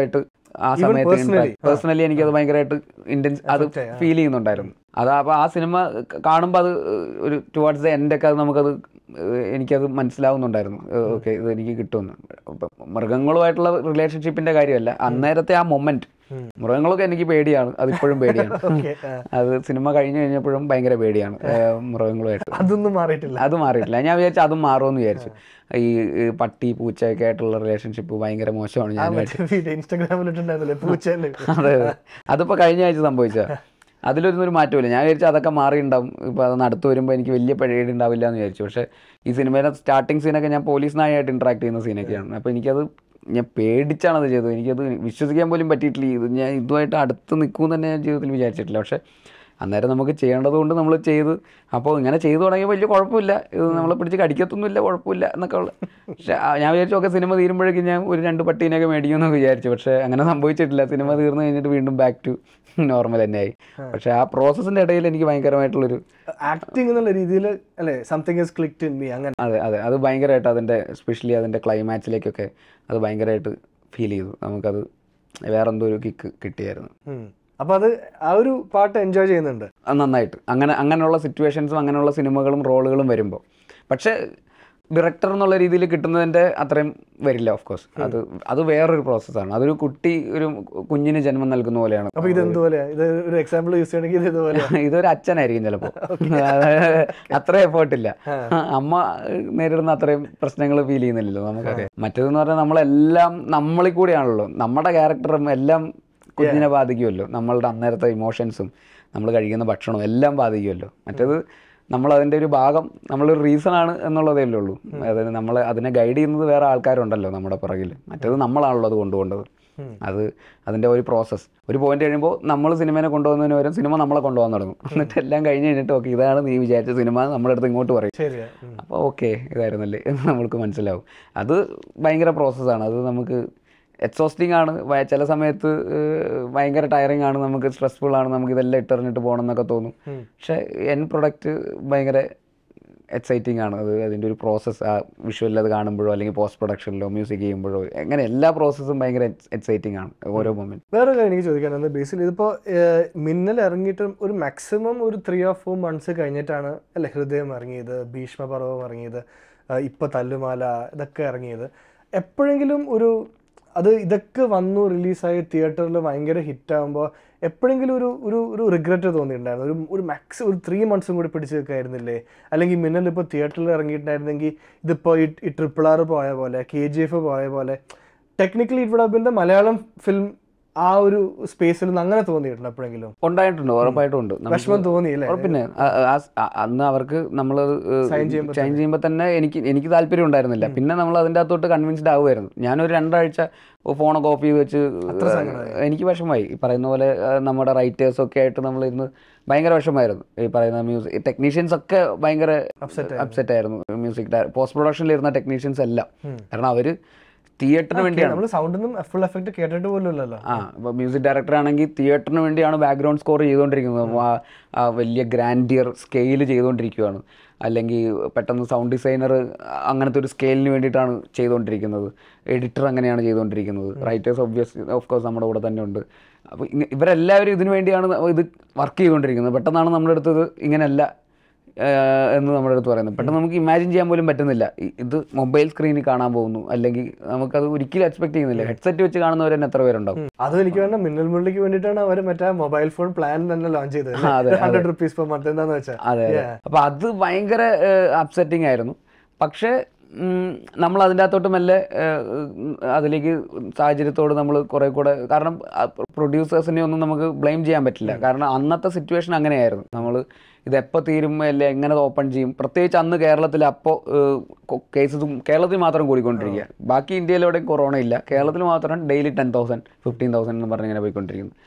ആ സമയത്ത് പേഴ്സണലി എനിക്കത് ഭയങ്കരമായിട്ട് ഇന്റൻസ് അത് Affect ആയി, ഫീൽ ചെയ്യുന്നുണ്ടായിരുന്നു അത് അപ്പോൾ ആ സിനിമ കാണുമ്പോൾ അത് ഒരു ടുവാർഡ്സ് ദ എൻഡൊക്കെ അത് നമുക്കത് ഏഹ് എനിക്കത് മനസ്സിലാവുന്നുണ്ടായിരുന്നു ഓക്കെ ഇത് എനിക്ക് കിട്ടുമെന്ന് ഇപ്പം മൃഗങ്ങളുമായിട്ടുള്ള റിലേഷൻഷിപ്പിന്റെ കാര്യമല്ല അന്നേരത്തെ ആ മൊമെന്റ് മൃഗങ്ങളൊക്കെ എനിക്ക് പേടിയാണ് അതിപ്പോഴും പേടിയാണ് ഓക്കെ അത് സിനിമ കഴിഞ്ഞു കഴിഞ്ഞപ്പോഴും ഭയങ്കര പേടിയാണ് ഏഹ് മൃഗങ്ങളുമായിട്ട് അതൊന്നും മാറിയിട്ടില്ല അത് മാറിയിട്ടില്ല ഞാൻ വിചാരിച്ചു അതും മാറുമെന്ന് വിചാരിച്ചു ഈ ഈ പട്ടി പൂച്ചയൊക്കെ ആയിട്ടുള്ള റിലേഷൻഷിപ്പ് ഭയങ്കര മോശമാണ് ആ ഞാൻ മറ്റേ വീഡിയോ ഇൻസ്റ്റാഗ്രാമിൽ ഇട്ടുണ്ടായിരുന്നില്ലേ പൂച്ചേന്റെ അതെ അതെ അതിപ്പോൾ കഴിഞ്ഞ ആഴ്ച സംഭവിച്ച അതിലൊന്നും ഒരു മാറ്റമില്ല ഞാൻ വിചാരിച്ചു അതൊക്കെ മാറിയിട്ടുണ്ടാവും ഇപ്പോൾ അത് അടുത്ത് വരുമ്പോൾ എനിക്ക് വലിയ പേടി ഉണ്ടാവില്ല എന്ന് വിചാരിച്ചു പക്ഷേ ഈ സിനിമയിലെ സ്റ്റാർട്ടിങ് സീനൊക്കെ ഞാൻ പോലീസ് നായായിട്ട് ഇൻട്രാക്ട് ചെയ്യുന്ന സീനൊക്കെയാണ് അപ്പോൾ എനിക്കത് ഞാൻ പേടിച്ചാണ് അത് ചെയ്തത് എനിക്കത് വിശ്വസിക്കാൻ പോലും പറ്റിയിട്ടില്ല ഇത് ഞാൻ ഇതുമായിട്ട് അടുത്ത് നിൽക്കുമെന്ന് തന്നെ ഞാൻ ജീവിതത്തിൽ വിചാരിച്ചിട്ടില്ല പക്ഷേ അന്നേരം നമുക്ക് ചെയ്യേണ്ടത് കൊണ്ട് നമ്മൾ ചെയ്ത് അപ്പോൾ ഇങ്ങനെ ചെയ്തു തുടങ്ങിയപ്പോൾ വലിയ കുഴപ്പമില്ല ഇത് നമ്മളെ പിടിച്ച് കടിക്കത്തൊന്നുമില്ല കുഴപ്പമില്ല എന്നൊക്കെ ഉള്ള പക്ഷേ ആ, ഞാൻ വിചാരിച്ചു ഒക്കെ സിനിമ തീരുമ്പോഴേക്കും ഞാൻ ഒരു രണ്ട് പട്ടീനെയൊക്കെ മേടിക്കുമെന്ന് വിചാരിച്ചു പക്ഷേ അങ്ങനെ സംഭവിച്ചിട്ടില്ല സിനിമ തീർന്നു കഴിഞ്ഞിട്ട് വീണ്ടും ബാക്ക് ടു നോർമൽ തന്നെയായി പക്ഷേ ആ പ്രോസസ്സിൻ്റെ ഇടയിൽ എനിക്ക് ഭയങ്കരമായിട്ടുള്ളൊരു ആക്ടിങ് എന്നുള്ള രീതിയിൽ അല്ലേ something is clicked in me അങ്ങനെ അതെ അതെ അത് ഭയങ്കരമായിട്ട് അതിൻ്റെ സ്പെഷ്യലി അതിൻ്റെ ക്ലൈമാക്സിലേക്കൊക്കെ അത് ഭയങ്കരമായിട്ട് ഫീൽ ചെയ്തു നമുക്കത് വേറെന്തോ ഒരു കിക്ക് കിട്ടിയായിരുന്നു ഉം. അപ്പൊ അത് ആ ഒരു പാട്ട് എൻജോയ് ചെയ്യുന്നുണ്ട് അത് നന്നായിട്ട് അങ്ങനെ അങ്ങനെയുള്ള സിറ്റുവേഷൻസും അങ്ങനെയുള്ള സിനിമകളും റോളുകളും വരുമ്പോൾ പക്ഷേ ഡയറക്ടർ എന്നുള്ള രീതിയിൽ കിട്ടുന്നതിൻ്റെ അത്രയും വരില്ല ഓഫ് കോഴ്സ് അത് അത് വേറൊരു പ്രോസസ്സാണ് അതൊരു കുട്ടി ഒരു കുഞ്ഞിന് ജന്മം നൽകുന്ന പോലെയാണ് അപ്പൊ ഇത് എന്തുപോലെയാ ഇത് ഒരു എക്സാമ്പിൾ യൂസ് ചെയ്യണമെങ്കിൽ ഇത് ഇതുപോലെ ഇതൊരു അച്ഛനായിരിക്കും ചിലപ്പോൾ അത്ര എഫേർട്ട് ഇല്ല അമ്മ നേരിടുന്ന അത്രയും പ്രശ്നങ്ങൾ ഫീൽ ചെയ്യുന്നില്ലല്ലോ നമുക്കറിയാം മറ്റേതെന്ന് പറഞ്ഞാൽ നമ്മളെല്ലാം നമ്മളിൽ കൂടിയാണല്ലോ നമ്മുടെ ക്യാരക്ടറും എല്ലാം കുഞ്ഞിനെ ബാധിക്കുമല്ലോ നമ്മളുടെ അന്നേരത്തെ ഇമോഷൻസും നമ്മൾ കഴിക്കുന്ന ഭക്ഷണവും എല്ലാം ബാധിക്കുമല്ലോ മറ്റേത് നമ്മൾ അതിൻ്റെ ഒരു ഭാഗം നമ്മളൊരു റീസൺ ആണ് എന്നുള്ളതേ ഉള്ളൂ അതായത് നമ്മൾ അതിനെ ഗൈഡ് ചെയ്യുന്നത് വേറെ ആൾക്കാരുണ്ടല്ലോ നമ്മുടെ പുറകിൽ മറ്റേത് നമ്മളാണല്ലോ അത് കൊണ്ടുപോകേണ്ടത് അത് അതിൻ്റെ ഒരു പ്രോസസ്സ് ഒരു പോയിന്റ് കഴിയുമ്പോൾ നമ്മൾ സിനിമേനെ കൊണ്ടുപോകുന്നതിന് പകരം സിനിമ നമ്മളെ കൊണ്ടുപോകാൻ തുടങ്ങും എന്നിട്ട് എല്ലാം കഴിഞ്ഞ് കഴിഞ്ഞിട്ട് ഓക്കെ ഇതാണ് നീ വിചാരിച്ച സിനിമ നമ്മുടെ അടുത്ത് ഇങ്ങോട്ട് പറയും ശരിയാ ഉം. അപ്പോൾ ഓക്കെ ഇതായിരുന്നല്ലേ എന്ന് നമ്മൾക്ക് മനസ്സിലാവും അത് ഭയങ്കര പ്രോസസ്സാണ് അത് നമുക്ക് എക്സോസ്റ്റിംഗ് ആണ് വ- ചില സമയത്ത് ഏഹ്, ഭയങ്കര ടയറിങ് ആണ് നമുക്ക് സ്ട്രെസ്ഫുൾ ആണ് നമുക്ക് ഇതെല്ലാം ഇട്ടെറിഞ്ഞിട്ട് പോകണം എന്നൊക്കെ തോന്നും പക്ഷേ എൻ പ്രൊഡക്റ്റ് ഭയങ്കര എക്സൈറ്റിംഗ് ആണ് അത് അതിൻ്റെ ഒരു പ്രോസസ്സ് ആ വിഷ്വലിൽ അത് കാണുമ്പോഴോ അല്ലെങ്കിൽ പോസ്റ്റ് പ്രൊഡക്ഷനിലോ മ്യൂസിക് ചെയ്യുമ്പോഴോ അങ്ങനെ എല്ലാ പ്രോസസ്സും ഭയങ്കര എക്സൈറ്റിംഗ് ആണ് ഓരോ മൊമെന്റ് വേറെ കാര്യം എനിക്ക് ചോദിക്കാനുണ്ട് ബേസിക്കലി ഇതിപ്പോ ഏഹ്, മിന്നൽ ഇറങ്ങിയിട്ട് ഒരു മാക്സിമം ഒരു ത്രീ ഓർ ഫോർ മന്ത്സ് കഴിഞ്ഞിട്ടാണ് അല്ലെ ഹൃദയം ഇറങ്ങിയത് ഭീഷ്മപർവം ഇറങ്ങിയത് ഏഹ്, ഇപ്പൊ തല്ലുമാല ഇതൊക്കെ ഇറങ്ങിയത് എപ്പോഴെങ്കിലും ഒരു അത് ഇതൊക്കെ വന്നു റിലീസായി തിയേറ്ററിൽ ഭയങ്കര ഹിറ്റ് ആകുമ്പോൾ എപ്പോഴെങ്കിലും ഒരു ഒരു ഒരു റിഗ്രറ്റ് തോന്നിയിട്ടുണ്ടായിരുന്നു ഒരു ഒരു മാക്സ് ഒരു ത്രീ മന്ത്സും കൂടി പിടിച്ച് വെക്കായിരുന്നില്ലേ അല്ലെങ്കിൽ മിന്നൽ ഇപ്പോൾ തിയേറ്ററിൽ ഇറങ്ങിയിട്ടുണ്ടായിരുന്നെങ്കിൽ ഇതിപ്പോൾ ഈ ഈ ട്രിപ്പിൾ ആർ പോയ പോലെ കെ ജി എഫ് പോയ പോലെ technically it would have been the Malayalam film ആ ഒരു സ്പേസിൽ നിന്ന് അങ്ങനെ തോന്നിയിട്ടുണ്ട് എപ്പോഴെങ്കിലും ഉണ്ടായിട്ടുണ്ട് ഉറപ്പായിട്ടും ഉണ്ട് നമുക്ക് വിഷമം തോന്നി അല്ലേ പിന്നെ ആ- ആ- ആ- അന്ന് അവർക്ക് നമ്മൾ Sign ചെയ്യുമ്പോ സൈൻ ചെയ്യുമ്പോൾ തന്നെ എനിക്ക് എനിക്ക് താല്പര്യം ഉണ്ടായിരുന്നില്ല പിന്നെ നമ്മൾ അതിൻ്റെ അകത്തോട്ട് കൺവിൻസ്ഡ് ആവുമായിരുന്നു ഞാനൊരു രണ്ടാഴ്ച ഫോണൊക്കെ ഓഫ് ചെയ്ത് വെച്ച് എനിക്ക് വിഷമമായി ഈ പറയുന്ന പോലെ ആ, നമ്മുടെ റൈറ്റേഴ്സ് ഒക്കെ ആയിട്ട് നമ്മൾ ഇന്ന് ഭയങ്കര വിഷമമായിരുന്നു ഈ പറയുന്ന മ്യൂസിക് ടെക്നീഷ്യൻസ് ഒക്കെ ഭയങ്കര അപ്സെറ്റ് ആയിരുന്നു മ്യൂസിക് പോസ്റ്റ് പ്രൊഡക്ഷനിൽ ഇരുന്ന ടെക്നീഷ്യൻസ് എല്ലാം കാരണം അവര് തിയേറ്ററിന് വേണ്ടിയാണ് നമ്മൾ സൗണ്ടൊന്നും ഫുൾ എഫക്ട് കേട്ടിട്ട് പോലും ഇല്ലല്ലോ ആ ഇപ്പോൾ മ്യൂസിക് ഡയറക്ടർ ആണെങ്കിൽ തിയേറ്ററിന് വേണ്ടിയാണ് ബാക്ക്ഗ്രൗണ്ട് സ്കോർ ചെയ്തുകൊണ്ടിരിക്കുന്നത് ആ ആ വലിയ ഗ്രാൻഡിയർ സ്കെയിൽ ചെയ്തുകൊണ്ടിരിക്കുകയാണ് അല്ലെങ്കിൽ പെട്ടെന്ന് സൗണ്ട് ഡിസൈനർ അങ്ങനത്തെ ഒരു സ്കെയിലിന് വേണ്ടിയിട്ടാണ് ചെയ്തുകൊണ്ടിരിക്കുന്നത് എഡിറ്റർ അങ്ങനെയാണ് ചെയ്തുകൊണ്ടിരിക്കുന്നത് റൈറ്റേഴ്സ് ഒബ്വിയസ് ഓഫ് കോഴ്സ് നമ്മുടെ കൂടെ തന്നെ ഉണ്ട് അപ്പോൾ ഇവരെല്ലാവരും ഇതിനു വേണ്ടിയാണ് ഇത് വർക്ക് ചെയ്തുകൊണ്ടിരിക്കുന്നത് പെട്ടെന്നാണ് നമ്മുടെ അടുത്തത് ഇങ്ങനെയല്ല ഏഹ് എന്ന് നമ്മുടെ അടുത്ത് പറയുന്നത് പെട്ടെന്ന് നമുക്ക് ഇമാജിൻ ചെയ്യാൻ പോലും പറ്റുന്നില്ല ഇ- ഇത് മൊബൈൽ സ്ക്രീനിൽ കാണാൻ പോകുന്നു അല്ലെങ്കിൽ നമുക്കത് ഒരിക്കലും എക്സ്പെക്ട് ചെയ്യുന്നില്ല ഹെഡ്സെറ്റ് വെച്ച് കാണുന്നവർ തന്നെ എത്ര പേരുണ്ടാവും അതും എനിക്ക് വേണ്ട മിന്നൽ മുരളിക്ക് വേണ്ടിയിട്ടാണ് അവർ മറ്റേ മൊബൈൽ ഫോൺ പ്ലാൻ തന്നെ ലോഞ്ച് ചെയ്തത് ആ, അതെ, ഹൺഡ്രഡ് റുപ്പീസ് പെർ മന്ത് എന്താന്ന് വെച്ചാൽ അതെ അതെ അപ്പൊ അത് ഭയങ്കര അപ്സെറ്റിംഗ് ആയിരുന്നു പക്ഷേ ഉം, നമ്മൾ അതിൻ്റെ അകത്തോട്ട് മെല്ലെ ഏഹ്, ഉം, അതിലേക്ക് സാഹചര്യത്തോട് നമ്മൾ കുറെ കൂടെ കാരണം പ്രൊഡ്യൂസേഴ്സിനെ ഒന്നും നമുക്ക് ബ്ലെയിം ചെയ്യാൻ പറ്റില്ല കാരണം അന്നത്തെ സിറ്റുവേഷൻ അങ്ങനെയായിരുന്നു നമ്മൾ ഇത് എപ്പോൾ തീരും അല്ലെ എങ്ങനെ ഓപ്പൺ ചെയ്യും പ്രത്യേകിച്ച് അന്ന് കേരളത്തിൽ അപ്പോൾ കേസസ് കേരളത്തിൽ മാത്രം കൂടിക്കൊണ്ടിരിക്കുക ബാക്കി ഇന്ത്യയിലെവിടെയും കൊറോണ ഇല്ല കേരളത്തിൽ മാത്രം daily ten thousand fifteen thousand എന്ന് പറഞ്ഞ് ഇങ്ങനെ പോയിക്കൊണ്ടിരിക്കുന്നു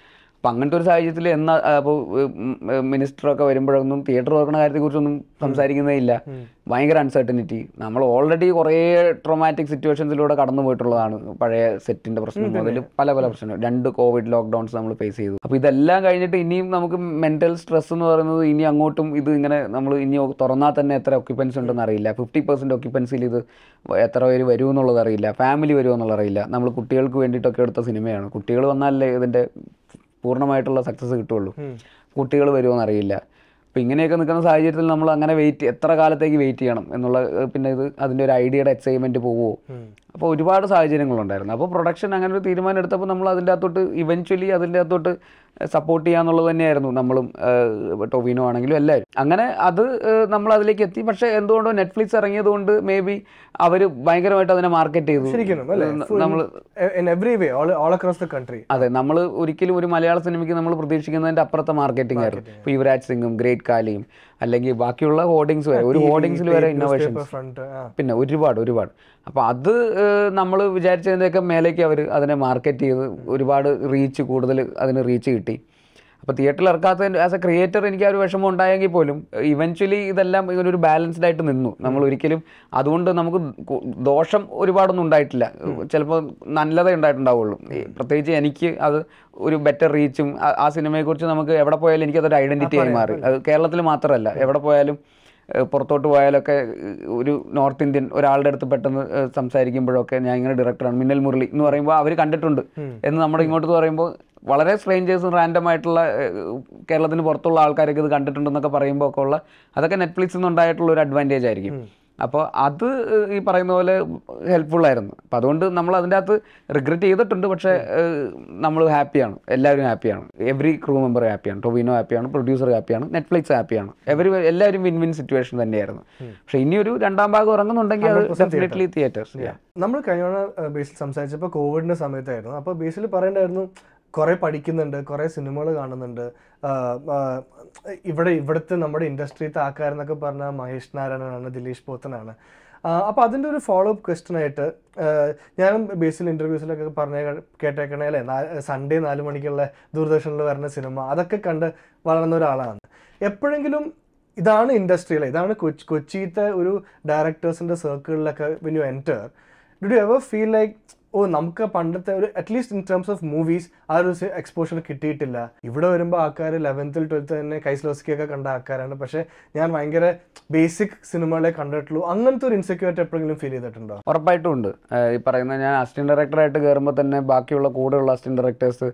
അപ്പം അങ്ങനത്തെ ഒരു സാഹചര്യത്തിൽ എന്നാ അപ്പോൾ മിനിസ്റ്ററൊക്കെ വരുമ്പോഴൊന്നും തിയേറ്റർ തുറക്കുന്ന കാര്യത്തെക്കുറിച്ചൊന്നും സംസാരിക്കുന്നേ ഇല്ല ഭയങ്കര അൺസർട്ടനിറ്റി നമ്മൾ ഓൾറെഡി കുറേ ട്രോമാറ്റിക് സിറ്റുവേഷൻസിലൂടെ കടന്നു പോയിട്ടുള്ളതാണ് പഴയ സെറ്റിന്റെ പ്രശ്നം മുതൽ പല പല പ്രശ്നങ്ങൾ രണ്ട് കോവിഡ് ലോക്ക്ഡൗൺസ് നമ്മൾ ഫേസ് ചെയ്തു അപ്പോൾ ഇതെല്ലാം കഴിഞ്ഞിട്ട് ഇനിയും നമുക്ക് മെന്റൽ സ്ട്രെസ് എന്ന് പറയുന്നത് ഇനി അങ്ങോട്ടും ഇത് ഇങ്ങനെ നമ്മൾ ഇനി തുറന്നാൽ തന്നെ എത്ര ഒക്യുപ്പൻസി ഉണ്ടെന്ന് അറിയില്ല ഫിഫ്റ്റി പെർസെന്റ് ഒക്യുപ്പൻസിയിൽ ഇത് എത്ര പേര് വരുമോ എന്നുള്ളത് അറിയില്ല ഫാമിലി വരുമോ എന്നുള്ളത് അറിയില്ല നമ്മൾ കുട്ടികൾക്ക് വേണ്ടിയിട്ടൊക്കെ എടുത്ത സിനിമയാണ് കുട്ടികൾ വന്നാലേ ഇതിന്റെ പൂർണ്ണമായിട്ടുള്ള സക്സസ് കിട്ടുള്ളൂ കുട്ടികൾ വരുമോ എന്നറിയില്ല അപ്പോൾ ഇങ്ങനെയൊക്കെ നിൽക്കുന്ന സാഹചര്യത്തിൽ നമ്മൾ അങ്ങനെ വെയിറ്റ് എത്ര കാലത്തേക്ക് വെയിറ്റ് ചെയ്യണം എന്നുള്ള ഏഹ് പിന്നെ ഇത് അതിൻ്റെ ഒരു ഐഡിയയുടെ എക്സൈറ്റ്മെൻറ്റ് പോവുമോ അപ്പോൾ ഒരുപാട് സാഹചര്യങ്ങളുണ്ടായിരുന്നു അപ്പോൾ പ്രൊഡക്ഷൻ അങ്ങനെ ഒരു തീരുമാനം എടുത്തപ്പോൾ നമ്മൾ അതിൻ്റെ അകത്തോട്ട് ഇവൻച്വലി അതിൻ്റെ അകത്തോട്ട് സപ്പോർട്ട് ചെയ്യാന്നുള്ളത് തന്നെയായിരുന്നു നമ്മളും ഏഹ് ടൊവിനോ ആണെങ്കിലും എല്ലാവരും അങ്ങനെ അത് ഏഹ് നമ്മൾ അതിലേക്ക് എത്തി പക്ഷേ എന്തുകൊണ്ടോ നെറ്റ്ഫ്ലിക്സ് ഇറങ്ങിയത് കൊണ്ട് മേ ബി അവർ ഭയങ്കരമായിട്ട് അതിനെ മാർക്കറ്റ് ചെയ്തു ശരിക്കും അല്ലേ നമ്മൾ in every way all all across the country അതെ നമ്മൾ ഒരിക്കലും ഒരു മലയാള സിനിമയ്ക്ക് നമ്മൾ പ്രതീക്ഷിക്കുന്നതിന്റെ അപ്പുറത്തെ മാർക്കറ്റിംഗ് ആയിരുന്നു ഇപ്പോൾ യുവരാജ് സിംഗും ഗ്രേറ്റ് കാലിയും അല്ലെങ്കിൽ ബാക്കിയുള്ള ഹോർഡിങ്സ് വരെ ഒരു ഹോർഡിങ്സിൽ വരെ ഇന്നോവേഷൻസ് ഫ്രണ്ട് പിന്നെ ഒരുപാട് ഒരുപാട് അപ്പോൾ അത് നമ്മൾ വിചാരിച്ചതിൻ്റെയൊക്കെ മേലേക്ക് അവർ അതിനെ മാർക്കറ്റ് ചെയ്ത് ഒരുപാട് റീച്ച് കൂടുതൽ അതിന് റീച്ച് കിട്ടി അപ്പോൾ തിയേറ്ററിൽ ഇറക്കാത്തതിൻ്റെ ആസ് എ ക്രിയേറ്റർ എനിക്ക് ആ ഒരു വിഷമം ഉണ്ടായെങ്കിൽ പോലും ഇവൻച്വലി ഇതെല്ലാം ഇങ്ങനെ ഒരു ബാലൻസ്ഡ് ആയിട്ട് നിന്നു നമ്മൾ ഒരിക്കലും അതുകൊണ്ട് നമുക്ക് കു- ദോഷം ഒരുപാടൊന്നും ഉണ്ടായിട്ടില്ല ചിലപ്പോൾ നല്ലതേ ഉണ്ടായിട്ടുണ്ടാവുള്ളൂ ഈ പ്രത്യേകിച്ച് എനിക്ക് അത് ഒരു ബെറ്റർ റീച്ചും ആ സിനിമയെക്കുറിച്ച് നമുക്ക് എവിടെ പോയാലും എനിക്കതൊരു ഐഡന്റിറ്റി ആയി മാറി അത് കേരളത്തിൽ മാത്രമല്ല എവിടെ പോയാലും ഏഹ് പുറത്തോട്ട് പോയാലൊക്കെ ഏഹ് ഒരു നോർത്ത് ഇന്ത്യൻ ഒരാളുടെ അടുത്ത് പെട്ടെന്ന് ഏഹ് സംസാരിക്കുമ്പോഴൊക്കെ ഞാൻ ഇങ്ങനെ ഡയറക്ടറാണ് മിന്നൽ മുരളി എന്ന് പറയുമ്പോൾ അവർ കണ്ടിട്ടുണ്ട് എന്ന് നമ്മുടെ ഇങ്ങോട്ട് പറയുമ്പോൾ വളരെ സ്ട്രേഞ്ചേഴ്സും റാൻഡം ആയിട്ടുള്ള ഏഹ് കേരളത്തിന് പുറത്തുള്ള ആൾക്കാരൊക്കെ ഇത് കണ്ടിട്ടുണ്ടെന്നൊക്കെ പറയുമ്പോൾ ഒക്കെ ഉള്ള അതൊക്കെ നെറ്റ്ഫ്ലിക്സിൽ നിന്നുണ്ടായിട്ടുള്ള ഒരു അഡ്വാൻറ്റേജ് ആയിരിക്കും അപ്പോൾ അത് ഏഹ് ഈ പറയുന്ന പോലെ ഹെൽപ്ഫുൾ ആയിരുന്നു അപ്പോൾ അതുകൊണ്ട് നമ്മൾ അതിൻ്റെ അകത്ത് റിഗ്രറ്റ് ചെയ്തിട്ടുണ്ട് പക്ഷേ നമ്മൾ ഹാപ്പിയാണ് എല്ലാവരും ഹാപ്പിയാണ് എവറി ക്രൂ മെമ്പർ ഹാപ്പിയാണ് ടൊവിനോ ഹാപ്പിയാണ് പ്രൊഡ്യൂസർ ഹാപ്പിയാണ് നെറ്റ്ഫ്ലിക്സ് ഹാപ്പിയാണ് എവരി എല്ലാവരും വിൻ വിൻ സിറ്റുവേഷൻ തന്നെയായിരുന്നു പക്ഷേ ഇനിയൊരു രണ്ടാം ഭാഗം ഇറങ്ങുന്നുണ്ടെങ്കിൽ അത് ഡെഫിനറ്റ്ലി തിയേറ്റേഴ്സ് നമ്മൾ കഴിഞ്ഞ ബേസിൽ സംസാരിച്ചപ്പോൾ കോവിഡിന്റെ സമയത്തായിരുന്നു അപ്പോൾ ബേസിൽ പറയണ്ടായിരുന്നു കുറെ പഠിക്കുന്നുണ്ട് കുറെ സിനിമകൾ കാണുന്നുണ്ട് ആ, ആ, ഇവിടെ ഇവിടുത്തെ നമ്മുടെ ഇൻഡസ്ട്രിയിലത്തെ ആൾക്കാരെന്നൊക്കെ പറഞ്ഞാൽ മഹേഷ് നാരായണനാണ് ദിലീഷ് പോത്തനാണ് അപ്പോൾ അതിൻ്റെ ഒരു ഫോളോ അപ്പ് ക്വസ്റ്റൻ ആയിട്ട് ആ, ഞാനും ബേസിൽ ഇൻ്റർവ്യൂസിലൊക്കെ പറഞ്ഞ കേട്ടേക്കണേ അല്ലേ സൺഡേ നാല് മണിക്കുള്ള ദൂരദർശനിൽ വരുന്ന സിനിമ അതൊക്കെ കണ്ട് വളർന്ന ഒരാളാണ് എപ്പോഴെങ്കിലും ഇതാണ് ഇൻഡസ്ട്രി അല്ലേ ഇതാണ് കൊച്ചി കൊച്ചിയിലത്തെ ഒരു ഡയറക്ടേഴ്സിൻ്റെ സർക്കിളിലൊക്കെ when you enter do you ever feel like oh നമുക്ക് പണ്ടത്തെ ഒരു at least in terms of movies ആ ഒരു എക്സ്പോഷർ കിട്ടിയിട്ടില്ല ഇവിടെ വരുമ്പോൾ ആൾക്കാർ ലെവൻത്തിൽ ട്വൽത്ത് തന്നെ കൈസ്ലോസ്കിയൊക്കെ കണ്ട ആൾക്കാരാണ് പക്ഷേ ഞാൻ ഭയങ്കര ബേസിക് സിനിമകളെ കണ്ടിട്ടുള്ളൂ അങ്ങനത്തെ ഒരു ഇൻസെക്യൂരിറ്റി എപ്പോഴെങ്കിലും ഫീൽ ചെയ്തിട്ടുണ്ടോ ഉറപ്പായിട്ടും ഉണ്ട് ഏഹ് ഈ പറയുന്ന ഞാൻ അസിസ്റ്റന്റ് ഡയറക്ടറായിട്ട് കയറുമ്പോൾ തന്നെ ബാക്കിയുള്ള കൂടെയുള്ള അസിസ്റ്റന്റ് ഡയറക്ടേഴ്സ്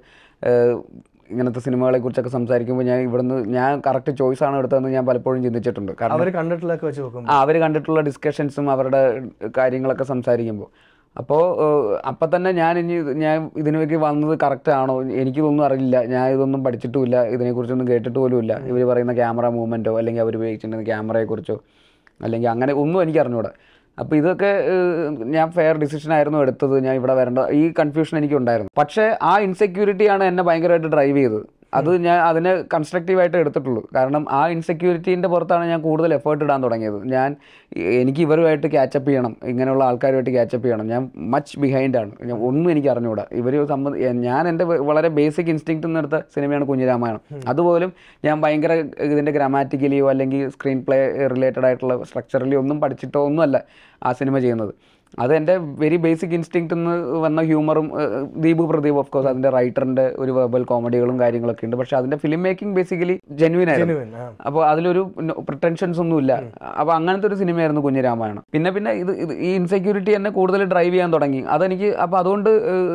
ഇങ്ങനത്തെ സിനിമകളെ കുറിച്ചൊക്കെ സംസാരിക്കുമ്പോൾ ഞാൻ ഇവിടുന്ന് ഞാൻ കറക്റ്റ് ചോയ്സ് ആണ് എടുത്തതെന്ന് ഞാൻ പലപ്പോഴും ചിന്തിച്ചിട്ടുണ്ട് കാരണം അവർ കണ്ടിട്ടുള്ളതൊക്കെ വെച്ച് നോക്കുമ്പോൾ ആ അവർ കണ്ടിട്ടുള്ള ഡിസ്കഷൻസും അവരുടെ കാര്യങ്ങളൊക്കെ സംസാരിക്കുമ്പോൾ അപ്പോൾ അപ്പം തന്നെ ഞാൻ ഇനി ഇത് ഞാൻ ഇതിനേക്ക് വന്നത് കറക്റ്റ് ആണോ എനിക്കിതൊന്നും അറിയില്ല ഞാൻ ഇതൊന്നും പഠിച്ചിട്ടുമില്ല ഇതിനെക്കുറിച്ചൊന്നും കേട്ടിട്ട് പോലുമില്ല ഇവർ പറയുന്ന ക്യാമറ മൂവ്മെൻറ്റോ അല്ലെങ്കിൽ അവർ ഉപയോഗിച്ചിട്ടുണ്ടെങ്കിൽ ക്യാമറയെക്കുറിച്ചോ അല്ലെങ്കിൽ അങ്ങനെ ഒന്നും എനിക്ക് അറിഞ്ഞൂടാ അപ്പോൾ ഇതൊക്കെ ഏഹ്, ഞാൻ ഫെയർ ഡിസിഷൻ ആയിരുന്നു എടുത്തത് ഞാൻ ഇവിടെ വരേണ്ട ഈ കൺഫ്യൂഷൻ എനിക്കുണ്ടായിരുന്നു പക്ഷേ ആ ഇൻസെക്യൂരിറ്റിയാണ് എന്നെ ഭയങ്കരമായിട്ട് ഡ്രൈവ് ചെയ്തത് അത് ഞാൻ അതിനെ കൺസ്ട്രക്റ്റീവായിട്ട് എടുത്തിട്ടുള്ളൂ കാരണം ആ ഇൻസെക്യൂരിറ്റീൻ്റെ പുറത്താണ് ഞാൻ കൂടുതൽ എഫേർട്ട് ഇടാൻ തുടങ്ങിയത് ഞാൻ എനിക്ക് ഇവരുമായിട്ട് ക്യാച്ചപ്പ് ചെയ്യണം ഇങ്ങനെയുള്ള ആൾക്കാരുമായിട്ട് ക്യാച്ചപ്പ് ചെയ്യണം ഞാൻ മച്ച് ബിഹൈൻഡാണ് ഞാൻ ഒന്നും എനിക്ക് അറിഞ്ഞുകൂടാ ഇവർ സംബന്ധ ഞാൻ എൻ്റെ വ- വളരെ ബേസിക് ഇൻസ്റ്റിങ്ക്റ്റ് നിന്നെടുത്ത സിനിമയാണ് കുഞ്ഞിരാമായണം അതുപോലും ഞാൻ ഭയങ്കര ഇതിൻ്റെ ഗ്രാമാറ്റിക്കലിയോ അല്ലെങ്കിൽ സ്ക്രീൻ പ്ലേ റിലേറ്റഡ് ആയിട്ടുള്ള സ്ട്രക്ചറലിയോ ഒന്നും പഠിച്ചിട്ടോ ഒന്നുമല്ല ആ സിനിമ ചെയ്യുന്നത് അത് എൻ്റെ വെരി ബേസിക് ഇൻസ്റ്റിങ്ക്റ്റ് നിന്ന് വന്ന ഹ്യൂമറും ദീപു പ്രദീപ് ഓഫ് കോഴ്സ് അതിൻ്റെ റൈറ്ററിൻ്റെ ഒരു വെർബൽ കോമഡികളും കാര്യങ്ങളൊക്കെ ഉണ്ട് പക്ഷെ അതിൻ്റെ ഫിലിം മേക്കിംഗ് ബേസിക്കലി ജെന്യൂൻ ആയിരുന്നു Genuine, ആ. അപ്പോൾ അതിലൊരു പ്രിട്ടൻഷൻസ് ഒന്നുമില്ല അപ്പോൾ അങ്ങനത്തെ ഒരു സിനിമയായിരുന്നു കുഞ്ഞിരാമായണം പിന്നെ പിന്നെ ഇത് ഇത് ഈ ഇൻസെക്യൂരിറ്റി എന്നെ കൂടുതൽ ഡ്രൈവ് ചെയ്യാൻ തുടങ്ങി അതെനിക്ക് അപ്പോൾ അതുകൊണ്ട്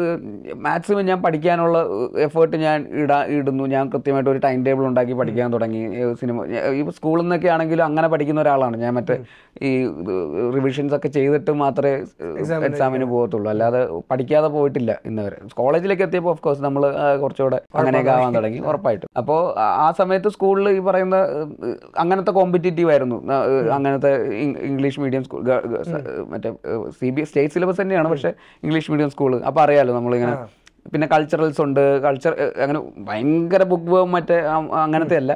മാക്സിമം ഞാൻ പഠിക്കാനുള്ള എഫേർട്ട് ഞാൻ ഇടാ ഇടുന്നു ഞാൻ കൃത്യമായിട്ട് ഒരു ടൈം ടേബിൾ ഉണ്ടാക്കി പഠിക്കാൻ തുടങ്ങി ഏഹ് സിനിമ ഈ സ്കൂളിൽ നിന്നൊക്കെ ആണെങ്കിലും അങ്ങനെ പഠിക്കുന്ന ഒരാളാണ് ഞാൻ മറ്റേ ഈ റിവിഷൻസ് ഒക്കെ ചെയ്തിട്ട് മാത്രമേ എക്സാമിന് പോകത്തുള്ളൂ അല്ലാതെ പഠിക്കാതെ പോയിട്ടില്ല ഇന്ന് വരെ കോളേജിലേക്ക് എത്തിയപ്പോൾ ഓഫ് കോഴ്സ് നമ്മൾ കുറച്ചുകൂടെ അങ്ങനെയൊക്കെ ആവാൻ തുടങ്ങി ഉറപ്പായിട്ടും അപ്പോൾ ആ സമയത്ത് സ്കൂളിൽ ഈ പറയുന്ന ഏഹ്, അങ്ങനത്തെ കോമ്പറ്റീറ്റീവ് ആയിരുന്നു ആ, ഏഹ്, അങ്ങനത്തെ ഇ- ഇംഗ്ലീഷ് മീഡിയം സ്കൂൾ മറ്റേ സി ബി സ്റ്റേറ്റ് സിലബസ് തന്നെയാണ് പക്ഷേ ഇംഗ്ലീഷ് മീഡിയം സ്കൂൾ അപ്പോൾ അറിയാലോ നമ്മളിങ്ങനെ പിന്നെ കൾച്ചറൽസ് ഉണ്ട് കൾച്ചർ അങ്ങനെ ഭയങ്കര ബുക്ക് മറ്റേ ആ- അങ്ങനത്തെ അല്ല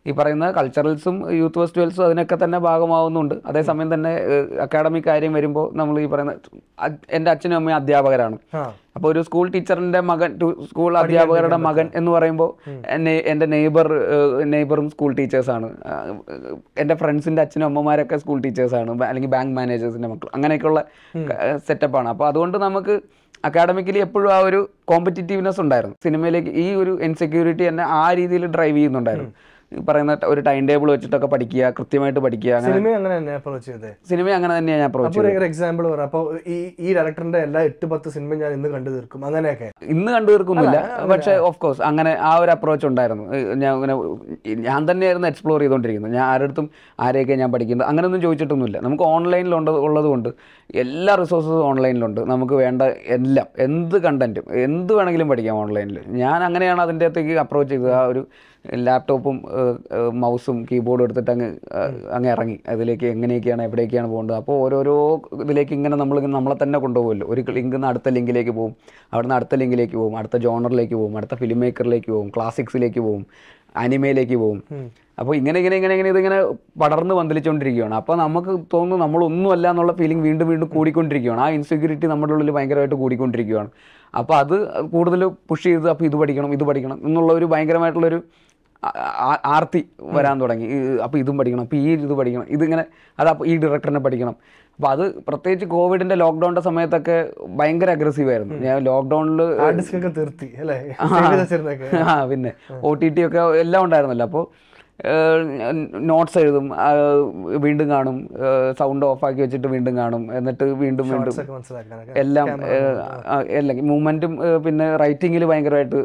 ഈ പറയുന്ന കൾച്ചറൽസും യൂത്ത് ഫെസ്റ്റിവൽസും അതിനൊക്കെ തന്നെ ഭാഗമാവുന്നുണ്ട് അതേസമയം തന്നെ അക്കാഡമിക് കാര്യം വരുമ്പോൾ നമ്മൾ ഈ പറയുന്ന അ- എൻ്റെ അച്ഛനും അമ്മയും അധ്യാപകരാണ് ആ അപ്പോൾ ഒരു സ്കൂൾ ടീച്ചറിന്റെ മകൻ ടു- സ്കൂൾ അധ്യാപകരുടെ മകൻ എന്ന് പറയുമ്പോൾ എന്നെ എൻ്റെ നെയ്ബർ നെയ്ബറും സ്കൂൾ ടീച്ചേഴ്സാണ് എൻ്റെ ഫ്രണ്ട്സിൻ്റെ അച്ഛനും അമ്മമാരൊക്കെ സ്കൂൾ ടീച്ചേഴ്സാണ് അല്ലെങ്കിൽ ബാങ്ക് മാനേജേഴ്സിൻ്റെ മക്കൾ അങ്ങനെയൊക്കെയുള്ള സെറ്റപ്പാണ് അപ്പോൾ അതുകൊണ്ട് നമുക്ക് അക്കാഡമിക്കലി എപ്പോഴും ആ ഒരു കോമ്പറ്റീറ്റീവ്നെസ് ഉണ്ടായിരുന്നു സിനിമയിലേക്ക് ഈ ഒരു ഇൻസെക്യൂരിറ്റി എന്നെ ആ രീതിയിൽ ഡ്രൈവ് ചെയ്യുന്നുണ്ടായിരുന്നു ഈ പറയുന്ന ഒരു ടൈം ടേബിൾ വെച്ചിട്ടൊക്കെ പഠിക്കുക കൃത്യമായിട്ട് പഠിക്കുക അങ്ങനെ സിനിമ അങ്ങനെ തന്നെ അപ്രോച്ച് ചെയ്തേ സിനിമ അങ്ങനെ തന്നെയാണ് ഞാൻ അപ്രോച്ച് അപ്പൊ ഒരു എക്സാമ്പിൾ പറ അപ്പൊ ഈ ഈ ഡയറക്ടറിന്റെ എല്ലാ എട്ട് പത്ത് സിനിമ ഞാൻ ഇന്ന് കണ്ടു തീർക്കും അങ്ങനെയൊക്കെ ഇന്ന് കണ്ടു തീർക്കുന്നില്ല പക്ഷേ ഓഫ് കോഴ്സ് അങ്ങനെ ആ ഒരു അപ്രോച്ച് ഉണ്ടായിരുന്നു ഏഹ് ഞാൻ അങ്ങനെ ഞാൻ തന്നെയായിരുന്നു എക്സ്പ്ലോർ ചെയ്തുകൊണ്ടിരിക്കുന്നത് ഞാൻ ആരടുത്തും ആരെയൊക്കെ ഞാൻ പഠിക്കുന്നത് അങ്ങനെയൊന്നും ചോദിച്ചിട്ടൊന്നുമില്ല നമുക്ക് ഓൺലൈനിലുണ്ട് ഉള്ളത് കൊണ്ട് എല്ലാ റിസോഴ്സസും ഓൺലൈനിലുണ്ട് നമുക്ക് വേണ്ട എല്ലാം എന്ത് കണ്ടന്റും എന്ത് വേണമെങ്കിലും പഠിക്കാം ഓൺലൈനിൽ ഞാൻ അങ്ങനെയാണ് അതിൻ്റെ അകത്തേക്ക് അപ്രോച്ച് ചെയ്തത് ആ ഒരു ലാപ്ടോപ്പും മൗസും കീബോർഡും എടുത്തിട്ട് അങ്ങ് ഏഹ് അങ്ങ് ഇറങ്ങി അതിലേക്ക് എങ്ങനെയൊക്കെയാണ് എവിടേക്കാണ് പോകേണ്ടത് അപ്പോൾ ഓരോരോ ഇതിലേക്ക് ഇങ്ങനെ നമ്മൾ നമ്മളെ തന്നെ കൊണ്ടുപോകുമല്ലോ ഒരു ലിങ്കിൽ നിന്ന് അടുത്ത ലിങ്കിലേക്ക് പോകും അവിടുന്ന് അടുത്ത ലിങ്കിലേക്ക് പോകും അടുത്ത ജോണറിലേക്ക് പോകും അടുത്ത ഫിലിം മേക്കറിലേക്ക് പോകും ക്ലാസിക്സിലേക്ക് പോകും അനിമയിലേക്ക് പോകും അപ്പോൾ ഇങ്ങനെ ഇങ്ങനെ ഇങ്ങനെ ഇങ്ങനെ ഇതിങ്ങനെ പടർന്ന് പന്തലിച്ചുകൊണ്ടിരിക്കുകയാണ് അപ്പോൾ നമുക്ക് തോന്നുന്നു നമ്മളൊന്നും അല്ല എന്നുള്ള ഫീലിംഗ് വീണ്ടും വീണ്ടും കൂടിക്കൊണ്ടിരിക്കുകയാണ് ആ ഇൻസെക്യൂരിറ്റി നമ്മുടെ ഉള്ളിൽ ഭയങ്കരമായിട്ട് കൂടിക്കൊണ്ടിരിക്കുകയാണ് അപ്പോൾ അത് കൂടുതൽ പുഷ് ചെയ്ത് അപ്പോൾ ഇത് പഠിക്കണം ഇത് പഠിക്കണം എന്നുള്ള ഒരു ഭയങ്കരമായിട്ടുള്ളൊരു ആ- ആ- ആർത്തി വരാൻ തുടങ്ങി ഈ- അപ്പോൾ ഇതും പഠിക്കണം അപ്പോൾ ഈ ഇത് പഠിക്കണം ഇതിങ്ങനെ അത് അപ്പോൾ ഈ ഡയറക്ടറിനെ പഠിക്കണം അപ്പോൾ അത് പ്രത്യേകിച്ച് കോവിഡിൻ്റെ ലോക്ക്ഡൗണിൻ്റെ സമയത്തൊക്കെ ഭയങ്കര അഗ്രസീവ് ആയിരുന്നു ഞാൻ ലോക്ക്ഡൗണിൽ ഹാർഡ് ഡിസ്ക് ഒക്കെ തീർത്തി അല്ലേ Save ചെയ്ത് വെച്ചിരുന്നൊക്കെ. ആ പിന്നെ ഒ ടി ടി ഒക്കെ എല്ലാം ഉണ്ടായിരുന്നല്ലോ അപ്പോൾ നോട്ട്സ് എഴുതും ആ, വീണ്ടും കാണും സൗണ്ട് ഓഫ് ആക്കി വെച്ചിട്ട് വീണ്ടും കാണും എന്നിട്ട് വീണ്ടും വീണ്ടും ഒക്കെ മനസ്സിലാക്കാനൊക്കെ എല്ലാം അല്ലെങ്കിൽ മൂവ്മെൻറ്റും പിന്നെ റൈറ്റിങ്ങിൽ ഭയങ്കരമായിട്ട്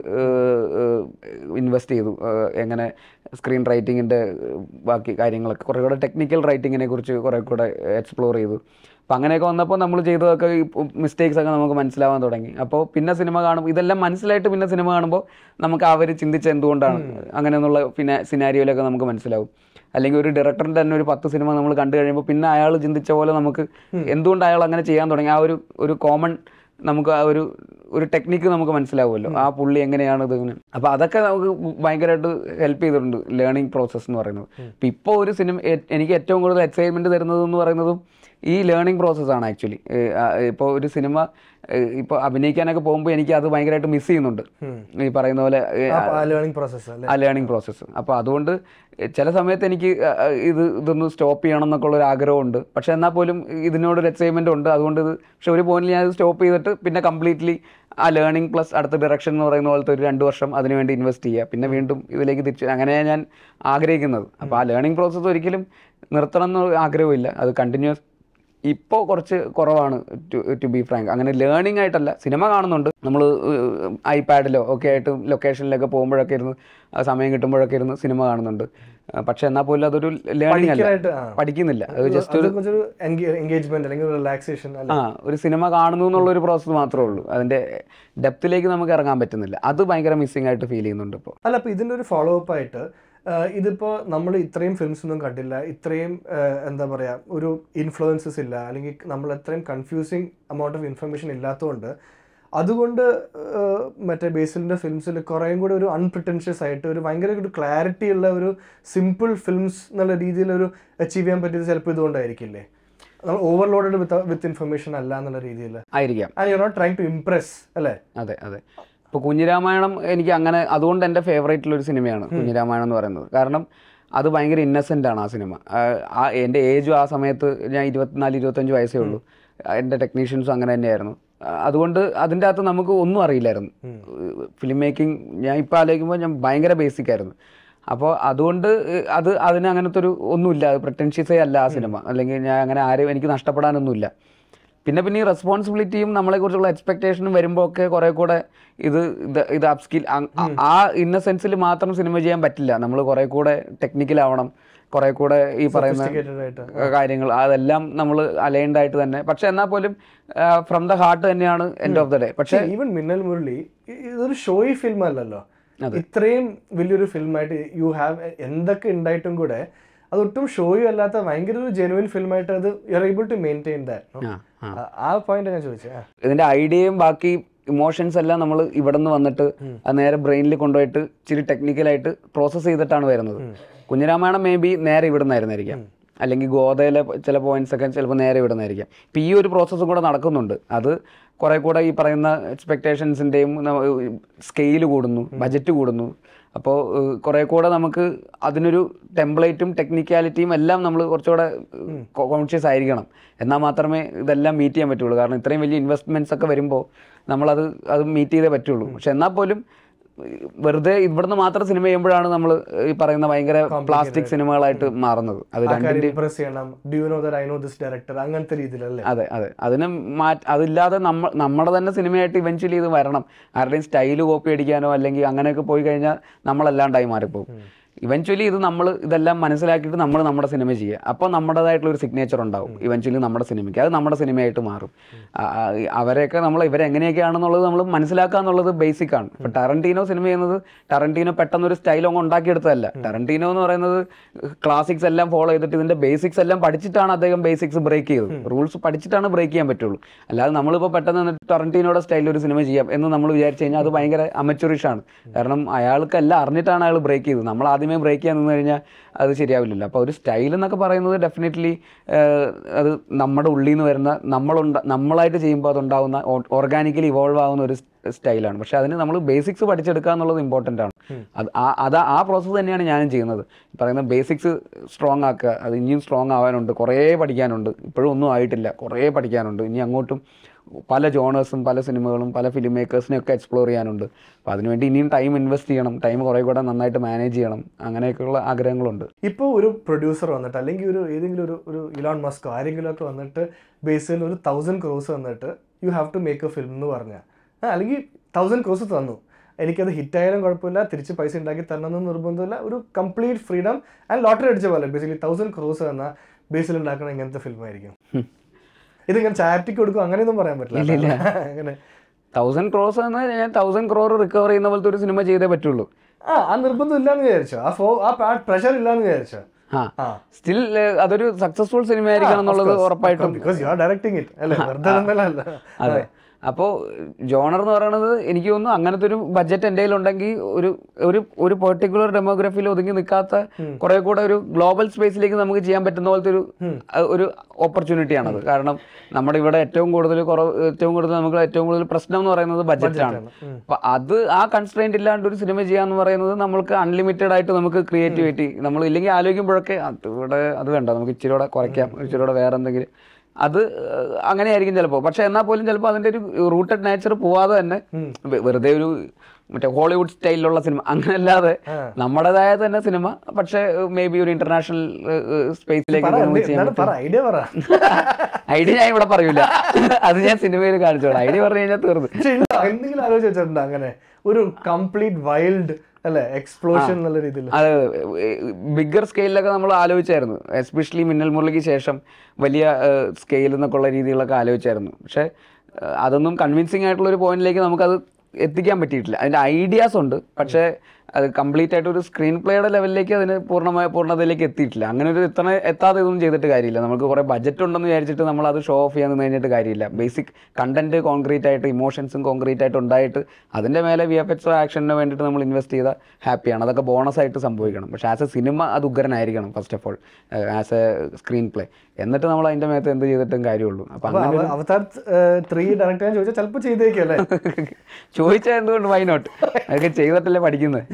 ഇൻവെസ്റ്റ് ചെയ്തു ഏഹ് എങ്ങനെ സ്ക്രീൻ റൈറ്റിങ്ങിൻ്റെ ബാക്കി കാര്യങ്ങളൊക്കെ കുറേ കൂടെ ടെക്നിക്കൽ റൈറ്റിങ്ങിനെ കുറിച്ച് കുറേ കൂടെ എക്സ്പ്ലോർ ചെയ്തു അപ്പം അങ്ങനെയൊക്കെ വന്നപ്പോൾ നമ്മൾ ചെയ്തതൊക്കെ മിസ്റ്റേക്സ് ഒക്കെ നമുക്ക് മനസ്സിലാവാൻ തുടങ്ങി അപ്പോൾ പിന്നെ സിനിമ കാണുമ്പോൾ ഇതെല്ലാം മനസ്സിലായിട്ട് പിന്നെ സിനിമ കാണുമ്പോൾ നമുക്ക് അവർ ചിന്തിച്ച എന്തുകൊണ്ടാണ് അങ്ങനെയെന്നുള്ള പിന്നെ സിനാരിയോയിലൊക്കെ നമുക്ക് മനസ്സിലാവും അല്ലെങ്കിൽ ഒരു ഡയറക്ടറിൻ്റെ തന്നെ ഒരു പത്ത് സിനിമ നമ്മൾ കണ്ടു കഴിയുമ്പോൾ പിന്നെ അയാൾ ചിന്തിച്ച പോലെ നമുക്ക് എന്തുകൊണ്ട് അയാൾ അങ്ങനെ ചെയ്യാൻ തുടങ്ങി ആ ഒരു ഒരു കോമൺ നമുക്ക് ആ ഒരു ഒരു ടെക്നിക്ക് നമുക്ക് മനസ്സിലാവുമല്ലോ ആ പുള്ളി എങ്ങനെയാണ് ഇത് ഇങ്ങനെ അപ്പോൾ അതൊക്കെ നമുക്ക് ഭയങ്കരമായിട്ട് ഹെൽപ്പ് ചെയ്തിട്ടുണ്ട് ലേണിംഗ് പ്രോസസ്സ് എന്ന് പറയുന്നത് ഇപ്പം ഇപ്പോൾ ഒരു സിനിമ എ- എനിക്ക് ഏറ്റവും കൂടുതൽ എക്സൈറ്റ്മെൻറ്റ് തരുന്നത് എന്ന് പറയുന്നതും ഈ ലേണിംഗ് പ്രോസസ്സാണ് ആക്ച്വലി ഇപ്പോൾ ഒരു സിനിമ ഇപ്പോൾ അഭിനയിക്കാനൊക്കെ പോകുമ്പോൾ എനിക്ക് അത് ഭയങ്കരമായിട്ട് മിസ് ചെയ്യുന്നുണ്ട് ഈ പറയുന്ന പോലെ ഏ, ആ ലേണിംഗ് പ്രോസസ് അല്ലേ ആ ലേണിംഗ് പ്രോസസ്സ് അപ്പോൾ അതുകൊണ്ട് ചില സമയത്ത് എനിക്ക് അഹ് ഇത് ഇതൊന്ന് സ്റ്റോപ്പ് ചെയ്യണം എന്നൊക്കെ ഉള്ള ഒരു ആഗ്രഹമുണ്ട് പക്ഷേ എന്നാൽ പോലും ഇതിനോടൊരു എക്സൈറ്റ്മെൻ്റ് ഉണ്ട് അതുകൊണ്ട് ഇത് പക്ഷെ ഒരു പോയിന്റിൽ ഞാൻ സ്റ്റോപ്പ് ചെയ്തിട്ട് പിന്നെ കംപ്ലീറ്റ്ലി ആ ലേണിംഗ് പ്ലസ് അടുത്ത ഡയറക്ഷൻ എന്ന് പറയുന്ന പോലത്തെ ഒരു രണ്ട് വർഷം അതിന് വേണ്ടി ഇൻവെസ്റ്റ് ചെയ്യുക പിന്നെ വീണ്ടും ഇതിലേക്ക് തിരിച്ച് അങ്ങനെയാണ് ഞാൻ ആഗ്രഹിക്കുന്നത് അപ്പോൾ ആ ലേണിംഗ് പ്രോസസ്സ് ഒരിക്കലും നിർത്തണം എന്ന് ആഗ്രഹമില്ല അത് കണ്ടിന്യൂസ് ഇപ്പോൾ കുറച്ച് കുറവാണ് ടു ബി ഫ്രാങ്ക് അങ്ങനെ ലേണിംഗ് ആയിട്ടല്ല സിനിമ കാണുന്നുണ്ട് നമ്മൾ ഐപാഡിലോ ഒക്കെ ആയിട്ട് ലൊക്കേഷനിലൊക്കെ പോകുമ്പോഴൊക്കെ ഇരുന്ന് ആ സമയം കിട്ടുമ്പോഴൊക്കെ ഇരുന്ന് സിനിമ കാണുന്നുണ്ട് ആ, പക്ഷെ എന്നാൽ പോലും അതൊരു ലേണിംഗ് അല്ല പഠിക്കാനായിട്ട് ആ. പഠിക്കുന്നില്ല അത് ജസ്റ്റ് അത് കുറച്ചൊരു എൻഗേജ്മെന്റ് അല്ലെങ്കിൽ റിലാക്സേഷൻ അല്ല ആ ഒരു സിനിമ കാണുന്നു എന്നുള്ളൊരു പ്രോസസ്സ് മാത്രമേ ഉള്ളൂ അതിൻ്റെ ഡെപ്തിലേക്ക് നമുക്ക് ഇറങ്ങാൻ പറ്റുന്നില്ല അത് ഭയങ്കര മിസ്സിംഗ് ആയിട്ട് ഫീൽ ചെയ്യുന്നുണ്ട് ഇപ്പോൾ അല്ല അപ്പൊ ഇതിന്റെ ഒരു ഫോളോ അപ്പ് ആയിട്ട് ആ, ഇതിപ്പോ നമ്മൾ ഇത്രയും ഫിലിംസ് ഒന്നും കണ്ടില്ല ഇത്രയും ആ, എന്താ പറയാ ഒരു ഇൻഫ്ലുവൻസസ് ഇല്ല അല്ലെങ്കിൽ നമ്മൾ അത്രയും കൺഫ്യൂസിങ് എമൗണ്ട് ഓഫ് ഇൻഫർമേഷൻ ഇല്ലാത്തതുകൊണ്ട് അതുകൊണ്ട് ആ, മറ്റേ ബേസിലിന്റെ ഫിലിംസിൽ കുറേയും കൂടി ഒരു അൺപ്രിറ്റൻഷ്യസ് ആയിട്ട് ഒരു ഭയങ്കര ഒരു ക്ലാരിറ്റി ഉള്ള ഒരു സിമ്പിൾ ഫിലിംസ് എന്നുള്ള രീതിയിൽ ഒരു അച്ചീവ് ചെയ്യാൻ പറ്റിയത് ചിലപ്പോൾ ഇതുകൊണ്ടായിരിക്കില്ലേ നമ്മൾ ഓവർലോഡഡ് വിത്ത് വിത്ത് ഇൻഫർമേഷൻ അല്ല എന്നുള്ള രീതിയിൽ ആയിരിക്കാം and you not trying to impress അല്ലേ അതെ അതെ ഇപ്പോൾ കുഞ്ഞിരാമായണം എനിക്ക് അങ്ങനെ അതുകൊണ്ട് എൻ്റെ ഫേവറേറ്റിലൊരു സിനിമയാണ് കുഞ്ഞിരാമായണം എന്ന് പറയുന്നത് കാരണം അത് ഭയങ്കര ഇന്നസെൻ്റ് ആണ് ആ സിനിമ ആ, ആ എൻ്റെ ഏജും ആ സമയത്ത് ഞാൻ ഇരുപത്തിനാല് ഇരുപത്തഞ്ച് വയസ്സേ ഉള്ളൂ എൻ്റെ ടെക്നീഷ്യൻസും അങ്ങനെ തന്നെയായിരുന്നു ആ, അതുകൊണ്ട് അതിൻ്റെ അകത്ത് നമുക്ക് ഒന്നും അറിയില്ലായിരുന്നു ഫിലിം മേക്കിംഗ് ഞാൻ ഇപ്പോൾ ആലോചിക്കുമ്പോൾ ഞാൻ ഭയങ്കര ബേസിക് ആയിരുന്നു അപ്പോൾ അതുകൊണ്ട് ഏഹ്, അത് അതിന് അങ്ങനത്തെ ഒരു ഒന്നുമില്ല പ്രിട്ടൻഷ്യസേ അല്ല ആ സിനിമ അല്ലെങ്കിൽ ഞാൻ അങ്ങനെ ആരും എനിക്ക് നഷ്ടപ്പെടാനൊന്നുമില്ല പിന്നെ പിന്നെ ഈ റെസ്പോൺസിബിലിറ്റിയും നമ്മളെക്കുറിച്ചുള്ള എക്സ്പെക്ടേഷനും വരുമ്പോൾ ഒക്കെ കുറെ കൂടെ ഇത് ഇത് ഇത് അപ്സ്കിൽ ആ ഇന്നസെൻസിൽ മാത്രം സിനിമ ചെയ്യാൻ പറ്റില്ല നമ്മൾ കുറെ കൂടെ ടെക്നിക്കൽ ആവണം കുറെ കൂടെ ഈ പറയുന്ന Sophisticated ആയിട്ട് കാര്യങ്ങൾ അതെല്ലാം നമ്മൾ അലൈൻഡ് ആയിട്ട് തന്നെ പക്ഷെ എന്നാൽ പോലും ഫ്രം ദ ഹാർട്ട് തന്നെയാണ് എൻഡ് ഓഫ് ദ ഡേ പക്ഷെ ഈവൻ മിന്നൽ മുരളി ഇ- ഇതൊരു ഷോയി ഫിലിം അല്ലല്ലോ ഇത്രയും വലിയൊരു ഫിലിമായിട്ട് യു ഹാവ് എന്തൊക്കെ ഉണ്ടായിട്ടും കൂടെ അതൊട്ടും ഷോയും അല്ലാത്ത ഭയങ്കര ഒരു ജെനുവിൻ ഫിലിമായിട്ട് അത് you are able to maintain that ആ, ആ. ആ പോയിന്റ് ഞാൻ ചോദിച്ചത് ആ. ഇതിന്റെ ഐഡിയയും ബാക്കി ഇമോഷൻസ് എല്ലാം നമ്മൾ ഇവിടെ നിന്ന് വന്നിട്ട് അത് നേരെ ബ്രെയിനിൽ കൊണ്ടുപോയിട്ട് ഇച്ചിരി ടെക്നിക്കലായിട്ട് പ്രോസസ്സ് ചെയ്തിട്ടാണ് വരുന്നത് കുഞ്ഞിരാമായണം മേ ബി നേരെ ഇവിടുന്നായിരുന്നായിരിക്കാം അല്ലെങ്കിൽ ഗോതയിലെ ചില പോയിന്റ്സ് ഒക്കെ ചിലപ്പോൾ നേരെ ഇവിടുന്നായിരിക്കാം ഇപ്പം ഈ ഒരു പ്രോസസ്സും കൂടെ നടക്കുന്നുണ്ട് അത് കുറെ കൂടെ ഈ പറയുന്ന എക്സ്പെക്ടേഷൻസിൻ്റെയും സ്കെയിൽ കൂടുന്നു ബജറ്റ് കൂടുന്നു അപ്പോൾ കുറെ കൂടെ നമുക്ക് അതിനൊരു ടെംപ്ലേറ്റും ടെക്നിക്കാലിറ്റിയും എല്ലാം നമ്മൾ കുറച്ചുകൂടെ കോൺഷ്യസ് ആയിരിക്കണം എന്നാൽ മാത്രമേ ഇതെല്ലാം മീറ്റ് ചെയ്യാൻ പറ്റുള്ളൂ കാരണം ഇത്രയും വലിയ ഇൻവെസ്റ്റ്മെൻറ്റ്സ് ഒക്കെ വരുമ്പോൾ നമ്മളത് അത് മീറ്റ് ചെയ്തേ പറ്റുള്ളൂ പക്ഷെ എന്നാൽ പോലും വെറുതെ ഇവിടുന്ന് മാത്രം സിനിമ ചെയ്യുമ്പോഴാണ് നമ്മൾ ഈ പറയുന്ന ഭയങ്കര പ്ലാസ്റ്റിക് സിനിമകളായിട്ട് മാറുന്നത് അത് രണ്ട് ഇംപ്രസ് ചെയ്യണം do you know that I know this director അങ്ങനത്തെ രീതിയിലല്ലേ അതെ അതെ അതിന് മാറ്റ അതില്ലാതെ നമ്മ നമ്മുടെ തന്നെ സിനിമയായിട്ട് ഇവൻച്വലി ഇത് വരണം ആരുടെയും സ്റ്റൈല് കോപ്പി അടിക്കാനോ അല്ലെങ്കിൽ അങ്ങനെയൊക്കെ പോയി കഴിഞ്ഞാൽ നമ്മളല്ലാണ്ടായി മാറിപ്പോകും ഇവൻച്വലി ഇത് നമ്മൾ ഇതെല്ലാം മനസ്സിലാക്കിയിട്ട് നമ്മൾ നമ്മുടെ സിനിമ ചെയ്യുക അപ്പോൾ നമ്മുടേതായിട്ടുള്ള ഒരു സിഗ്നേച്ചർ ഉണ്ടാവും ഇവൻച്വലി നമ്മുടെ സിനിമയ്ക്ക് അത് നമ്മുടെ സിനിമയായിട്ട് മാറും ആ, ആ, അവരെയൊക്കെ നമ്മൾ ഇവരെങ്ങനെയൊക്കെയാണെന്നുള്ളത് നമ്മൾ മനസ്സിലാക്കുക എന്നുള്ളത് ബേസിക് ആണ് ഇപ്പം ടറന്റീനോ സിനിമ ചെയ്യുന്നത് ടറന്റീനോ പെട്ടെന്നൊരു സ്റ്റൈൽ അങ്ങ് ഉണ്ടാക്കിയെടുത്തതല്ല ടറന്റീനോ എന്ന് പറയുന്നത് ക്ലാസിക്സ് എല്ലാം ഫോളോ ചെയ്തിട്ട് ഇതിന്റെ ബേസിക്സ് എല്ലാം പഠിച്ചിട്ടാണ് അദ്ദേഹം ബേസിക്സ് ബ്രേക്ക് ചെയ്തത് റൂൾസ് പഠിച്ചിട്ടാണ് ബ്രേക്ക് ചെയ്യാൻ പറ്റുള്ളൂ അല്ലാതെ നമ്മളിപ്പോൾ പെട്ടെന്ന് എന്നിട്ട് ടറന്റീനോയുടെ സ്റ്റൈലിൽ ഒരു സിനിമ ചെയ്യാം എന്ന് നമ്മൾ വിചാരിച്ചു കഴിഞ്ഞാൽ അത് ഭയങ്കര അമച്ചുറിഷ് ആണ് കാരണം അയാൾക്കെല്ലാം അറിഞ്ഞിട്ടാണ് അയാൾ ബ്രേക്ക് ചെയ്തത് നമ്മൾ ആദ്യമേ ബ്രേക്ക് ചെയ്യാൻ നിന്ന് കഴിഞ്ഞാൽ അത് ശരിയാവില്ലല്ലോ അപ്പോൾ ഒരു സ്റ്റൈൽ എന്നൊക്കെ പറയുന്നത് ഡെഫിനറ്റ്ലി അത് നമ്മുടെ ഉള്ളിൽ നിന്ന് വരുന്ന നമ്മളുണ്ട നമ്മളായിട്ട് ചെയ്യുമ്പോൾ അതുണ്ടാവുന്ന ഓർഗാനിക്കലി ഇവോൾവ് ആവുന്ന ഒരു സ്റ്റൈലാണ് പക്ഷെ അതിന് നമ്മൾ ബേസിക്സ് പഠിച്ചെടുക്കുക എന്നുള്ളത് ഇമ്പോർട്ടൻ്റ് ആണ് അത് ആ- അത് ആ പ്രോസസ്സ് തന്നെയാണ് ഞാനും ചെയ്യുന്നത് ഈ പറയുന്ന ബേസിക്സ് സ്ട്രോങ് ആക്കുക അത് ഇനിയും സ്ട്രോങ് ആവാനുണ്ട് കുറേ പഠിക്കാനുണ്ട് ഇപ്പോഴും ഒന്നും ആയിട്ടില്ല കുറേ പഠിക്കാനുണ്ട് ഇനി അങ്ങോട്ടും പല ജോണേഴ്സും പല സിനിമകളും പല ഫിലിം മേക്കേഴ്സിനെ ഒക്കെ എക്സ്പ്ലോർ ചെയ്യാനുണ്ട് അപ്പോൾ അതിനുവേണ്ടി ഇനിയും ടൈം ഇൻവെസ്റ്റ് ചെയ്യണം ടൈം കുറേ കൂടെ നന്നായിട്ട് മാനേജ് ചെയ്യണം അങ്ങനെയൊക്കെയുള്ള ആഗ്രഹങ്ങളുണ്ട് ഇപ്പോൾ ഒരു പ്രൊഡ്യൂസർ വന്നിട്ട് അല്ലെങ്കിൽ ഒരു ഏതെങ്കിലും ഒരു ഒരു ഇലോൺ മസ്കോ ആരെങ്കിലും ഒക്കെ വന്നിട്ട് ബേസിൽ ഒരു തൗസൻഡ് ക്രോസ് വന്നിട്ട് you have to make a film എന്ന് പറഞ്ഞാൽ അല്ലെങ്കിൽ തൗസൻഡ് ക്രോസ് തന്നു എനിക്കത് ഹിറ്റായാലും കുഴപ്പമില്ല തിരിച്ച് പൈസ ഉണ്ടാക്കി തരണമെന്ന് നിർബന്ധമില്ല ഒരു കംപ്ലീറ്റ് ഫ്രീഡം ആൻഡ് ലോട്ടറി അടിച്ച പോലെ ബേസിക്കലി തൗസൻഡ് ക്രോസ് തന്ന ബേസിൽ ഉണ്ടാക്കണ ഇങ്ങനത്തെ ഫിലിം ആയിരിക്കും ഇതിങ്ങനെ ചാരിറ്റിക്ക് കൊടുക്കും അങ്ങനെയൊന്നും പറയാൻ പറ്റില്ല അങ്ങനെ തൗസൻഡ് ക്രോസ് എന്ന് ഞാൻ തൗസൻഡ് ക്രോർ റിക്കവർ ചെയ്യുന്ന പോലത്തെ ഒരു സിനിമ ചെയ്തേ പറ്റുള്ളൂ ആ ആ നിർബന്ധം ഇല്ലാന്ന് വിചാരിച്ചോ ആ ഫോ ആ പ്രഷർ ഇല്ലാന്ന് വിചാരിച്ചോ ആ ആ സ്റ്റിൽ അതൊരു സക്സസ്ഫുൾ സിനിമ ആയിരിക്കണം എന്നുള്ളത് ഉറപ്പായിട്ടും because you are directing it അല്ലേ വെറുതെ തന്നല്ല അതെ അപ്പോൾ ജോണർ എന്ന് പറയുന്നത് എനിക്ക് തോന്നുന്നു അങ്ങനത്തെ ഒരു ബഡ്ജറ്റ് എൻ്റെ ഉണ്ടെങ്കിൽ ഒരു ഒരു ഒരു പെർട്ടിക്കുലർ ഡെമോഗ്രഫിയിൽ ഒതുങ്ങി നിൽക്കാത്ത കുറെ കൂടെ ഒരു ഗ്ലോബൽ സ്പേസിലേക്ക് നമുക്ക് ചെയ്യാൻ പറ്റുന്ന പോലത്തെ ഒരു അഹ് ഒരു ഓപ്പർച്യൂണിറ്റി ആണത് കാരണം നമ്മുടെ ഇവിടെ ഏറ്റവും കൂടുതൽ കുറവ് ഏറ്റവും കൂടുതൽ നമുക്ക് ഏറ്റവും കൂടുതൽ പ്രശ്നം എന്ന് പറയുന്നത് ബഡ്ജറ്റാണ് അപ്പൊ അത് ആ കൺസ്ട്രെയിന്റ് ഇല്ലാണ്ട് ഒരു സിനിമ ചെയ്യാന്ന് പറയുന്നത് നമ്മൾക്ക് അൺലിമിറ്റഡ് ആയിട്ട് നമുക്ക് ക്രിയേറ്റിവിറ്റി നമ്മൾ ഇല്ലെങ്കിൽ ആലോചിക്കുമ്പോഴൊക്കെ അത് ഇവിടെ അത് വേണ്ട നമുക്ക് ഇച്ചിരി കൂടെ കുറയ്ക്കാം ഇച്ചിരി കൂടെ വേറെ എന്തെങ്കിലും അത് ഏഹ്, അങ്ങനെയായിരിക്കും ചിലപ്പോൾ പക്ഷെ എന്നാൽ പോലും ചിലപ്പോൾ അതിന്റെ ഒരു റൂട്ടഡ് നേച്ചർ പോവാതെ തന്നെ വെ- വെറുതെ ഒരു മറ്റേ ഹോളിവുഡ് സ്റ്റൈലിലുള്ള സിനിമ അങ്ങനെയല്ലാതെ നമ്മുടേതായ തന്നെ സിനിമ പക്ഷേ മേ ബി ഒരു ഇന്റർനാഷണൽ സ്പേസിലേക്ക് ചെയ്യാൻ എന്താണ് പറ ഐഡിയ പറ ഐഡിയ ഞാൻ ഇവിടെ പറയൂല അത് ഞാൻ സിനിമയിൽ കാണിച്ചോളാം ഐഡിയ പറഞ്ഞു കഴിഞ്ഞാൽ തീർന്നു പക്ഷെ ഉണ്ടോ? എന്തെങ്കിലും ആലോചിച്ച് വെച്ചിട്ടുണ്ടോ അങ്ങനെ ഒരു കംപ്ലീറ്റ് വൈൽഡ് അല്ലെ എക്സ്പ്ലോഷൻ എന്നുള്ള രീതിയിൽ അതെ ബിഗ്ഗർ സ്കെയിലൊക്കെ നമ്മൾ ആലോചിച്ചായിരുന്നു എസ്പെഷ്യലി മിന്നൽ മുരളിക്ക് ശേഷം വലിയ സ്കെയിൽ എന്നൊക്കെ ഉള്ള രീതികളൊക്കെ ആലോചിച്ചായിരുന്നു പക്ഷേ ഏഹ്, അതൊന്നും കൺവിൻസിങ് ആയിട്ടുള്ള ഒരു പോയിന്റിലേക്ക് നമുക്കത് എത്തിക്കാൻ പറ്റിയിട്ടില്ല അതിൻ്റെ ഐഡിയാസ് ഉണ്ട് പക്ഷേ അത് കംപ്ലീറ്റ് ആയിട്ട് ഒരു സ്ക്രീൻ പ്ലേയുടെ ലെവലിലേക്ക് അതിന് പൂർണ്ണമായ പൂർണ്ണതയിലേക്ക് എത്തിയിട്ടില്ല അങ്ങനെ ഒരു എത്തണ എത്താതെ ഇതൊന്നും ചെയ്തിട്ട് കാര്യമില്ല നമുക്ക് കുറേ ബജറ്റ് ഉണ്ടെന്ന് വിചാരിച്ചിട്ട് നമ്മൾ അത് ഷോ ഓഫ് ചെയ്യാൻ നിന്ന് കഴിഞ്ഞിട്ട് കാര്യമില്ല ബേസിക് കണ്ടന്റ് കോൺക്രീറ്റ് ആയിട്ട് ഇമോഷൻസും കോൺക്രീറ്റ് ആയിട്ട് ഉണ്ടായിട്ട് അതിൻ്റെ മേലെ വി എഫ് എക്സോ ആക്ഷന് വേണ്ടിയിട്ട് നമ്മൾ ഇൻവെസ്റ്റ് ചെയ്താൽ ഹാപ്പിയാണ് അതൊക്കെ ബോണസ് ആയിട്ട് സംഭവിക്കണം പക്ഷേ ആസ് എ സിനിമ അത് ഉഗ്രനായിരിക്കണം first of all as a screenplay എന്നിട്ട് നമ്മൾ അതിൻ്റെ മേത്ത് എന്ത് ചെയ്തിട്ടും കാര്യമുള്ളൂ അപ്പം അപ്പൊ അങ്ങനെ അവ- അവതാർ ത്രീ ഡയറക്ടർ ഞാൻ ചോദിച്ചാൽ ചിലപ്പോൾ ചെയ്തേക്കും അല്ലേ ചോദിച്ചാൽ എന്തുകൊണ്ട് വൈ നോട്ട് അതൊക്കെ ചെയ്തിട്ടല്ലേ പഠിക്കുന്നത്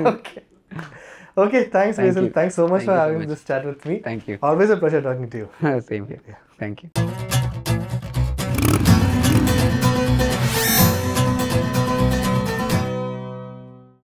okay thanks Basil thanks so much for having this chat with me thank you always a pleasure talking to you same here thank U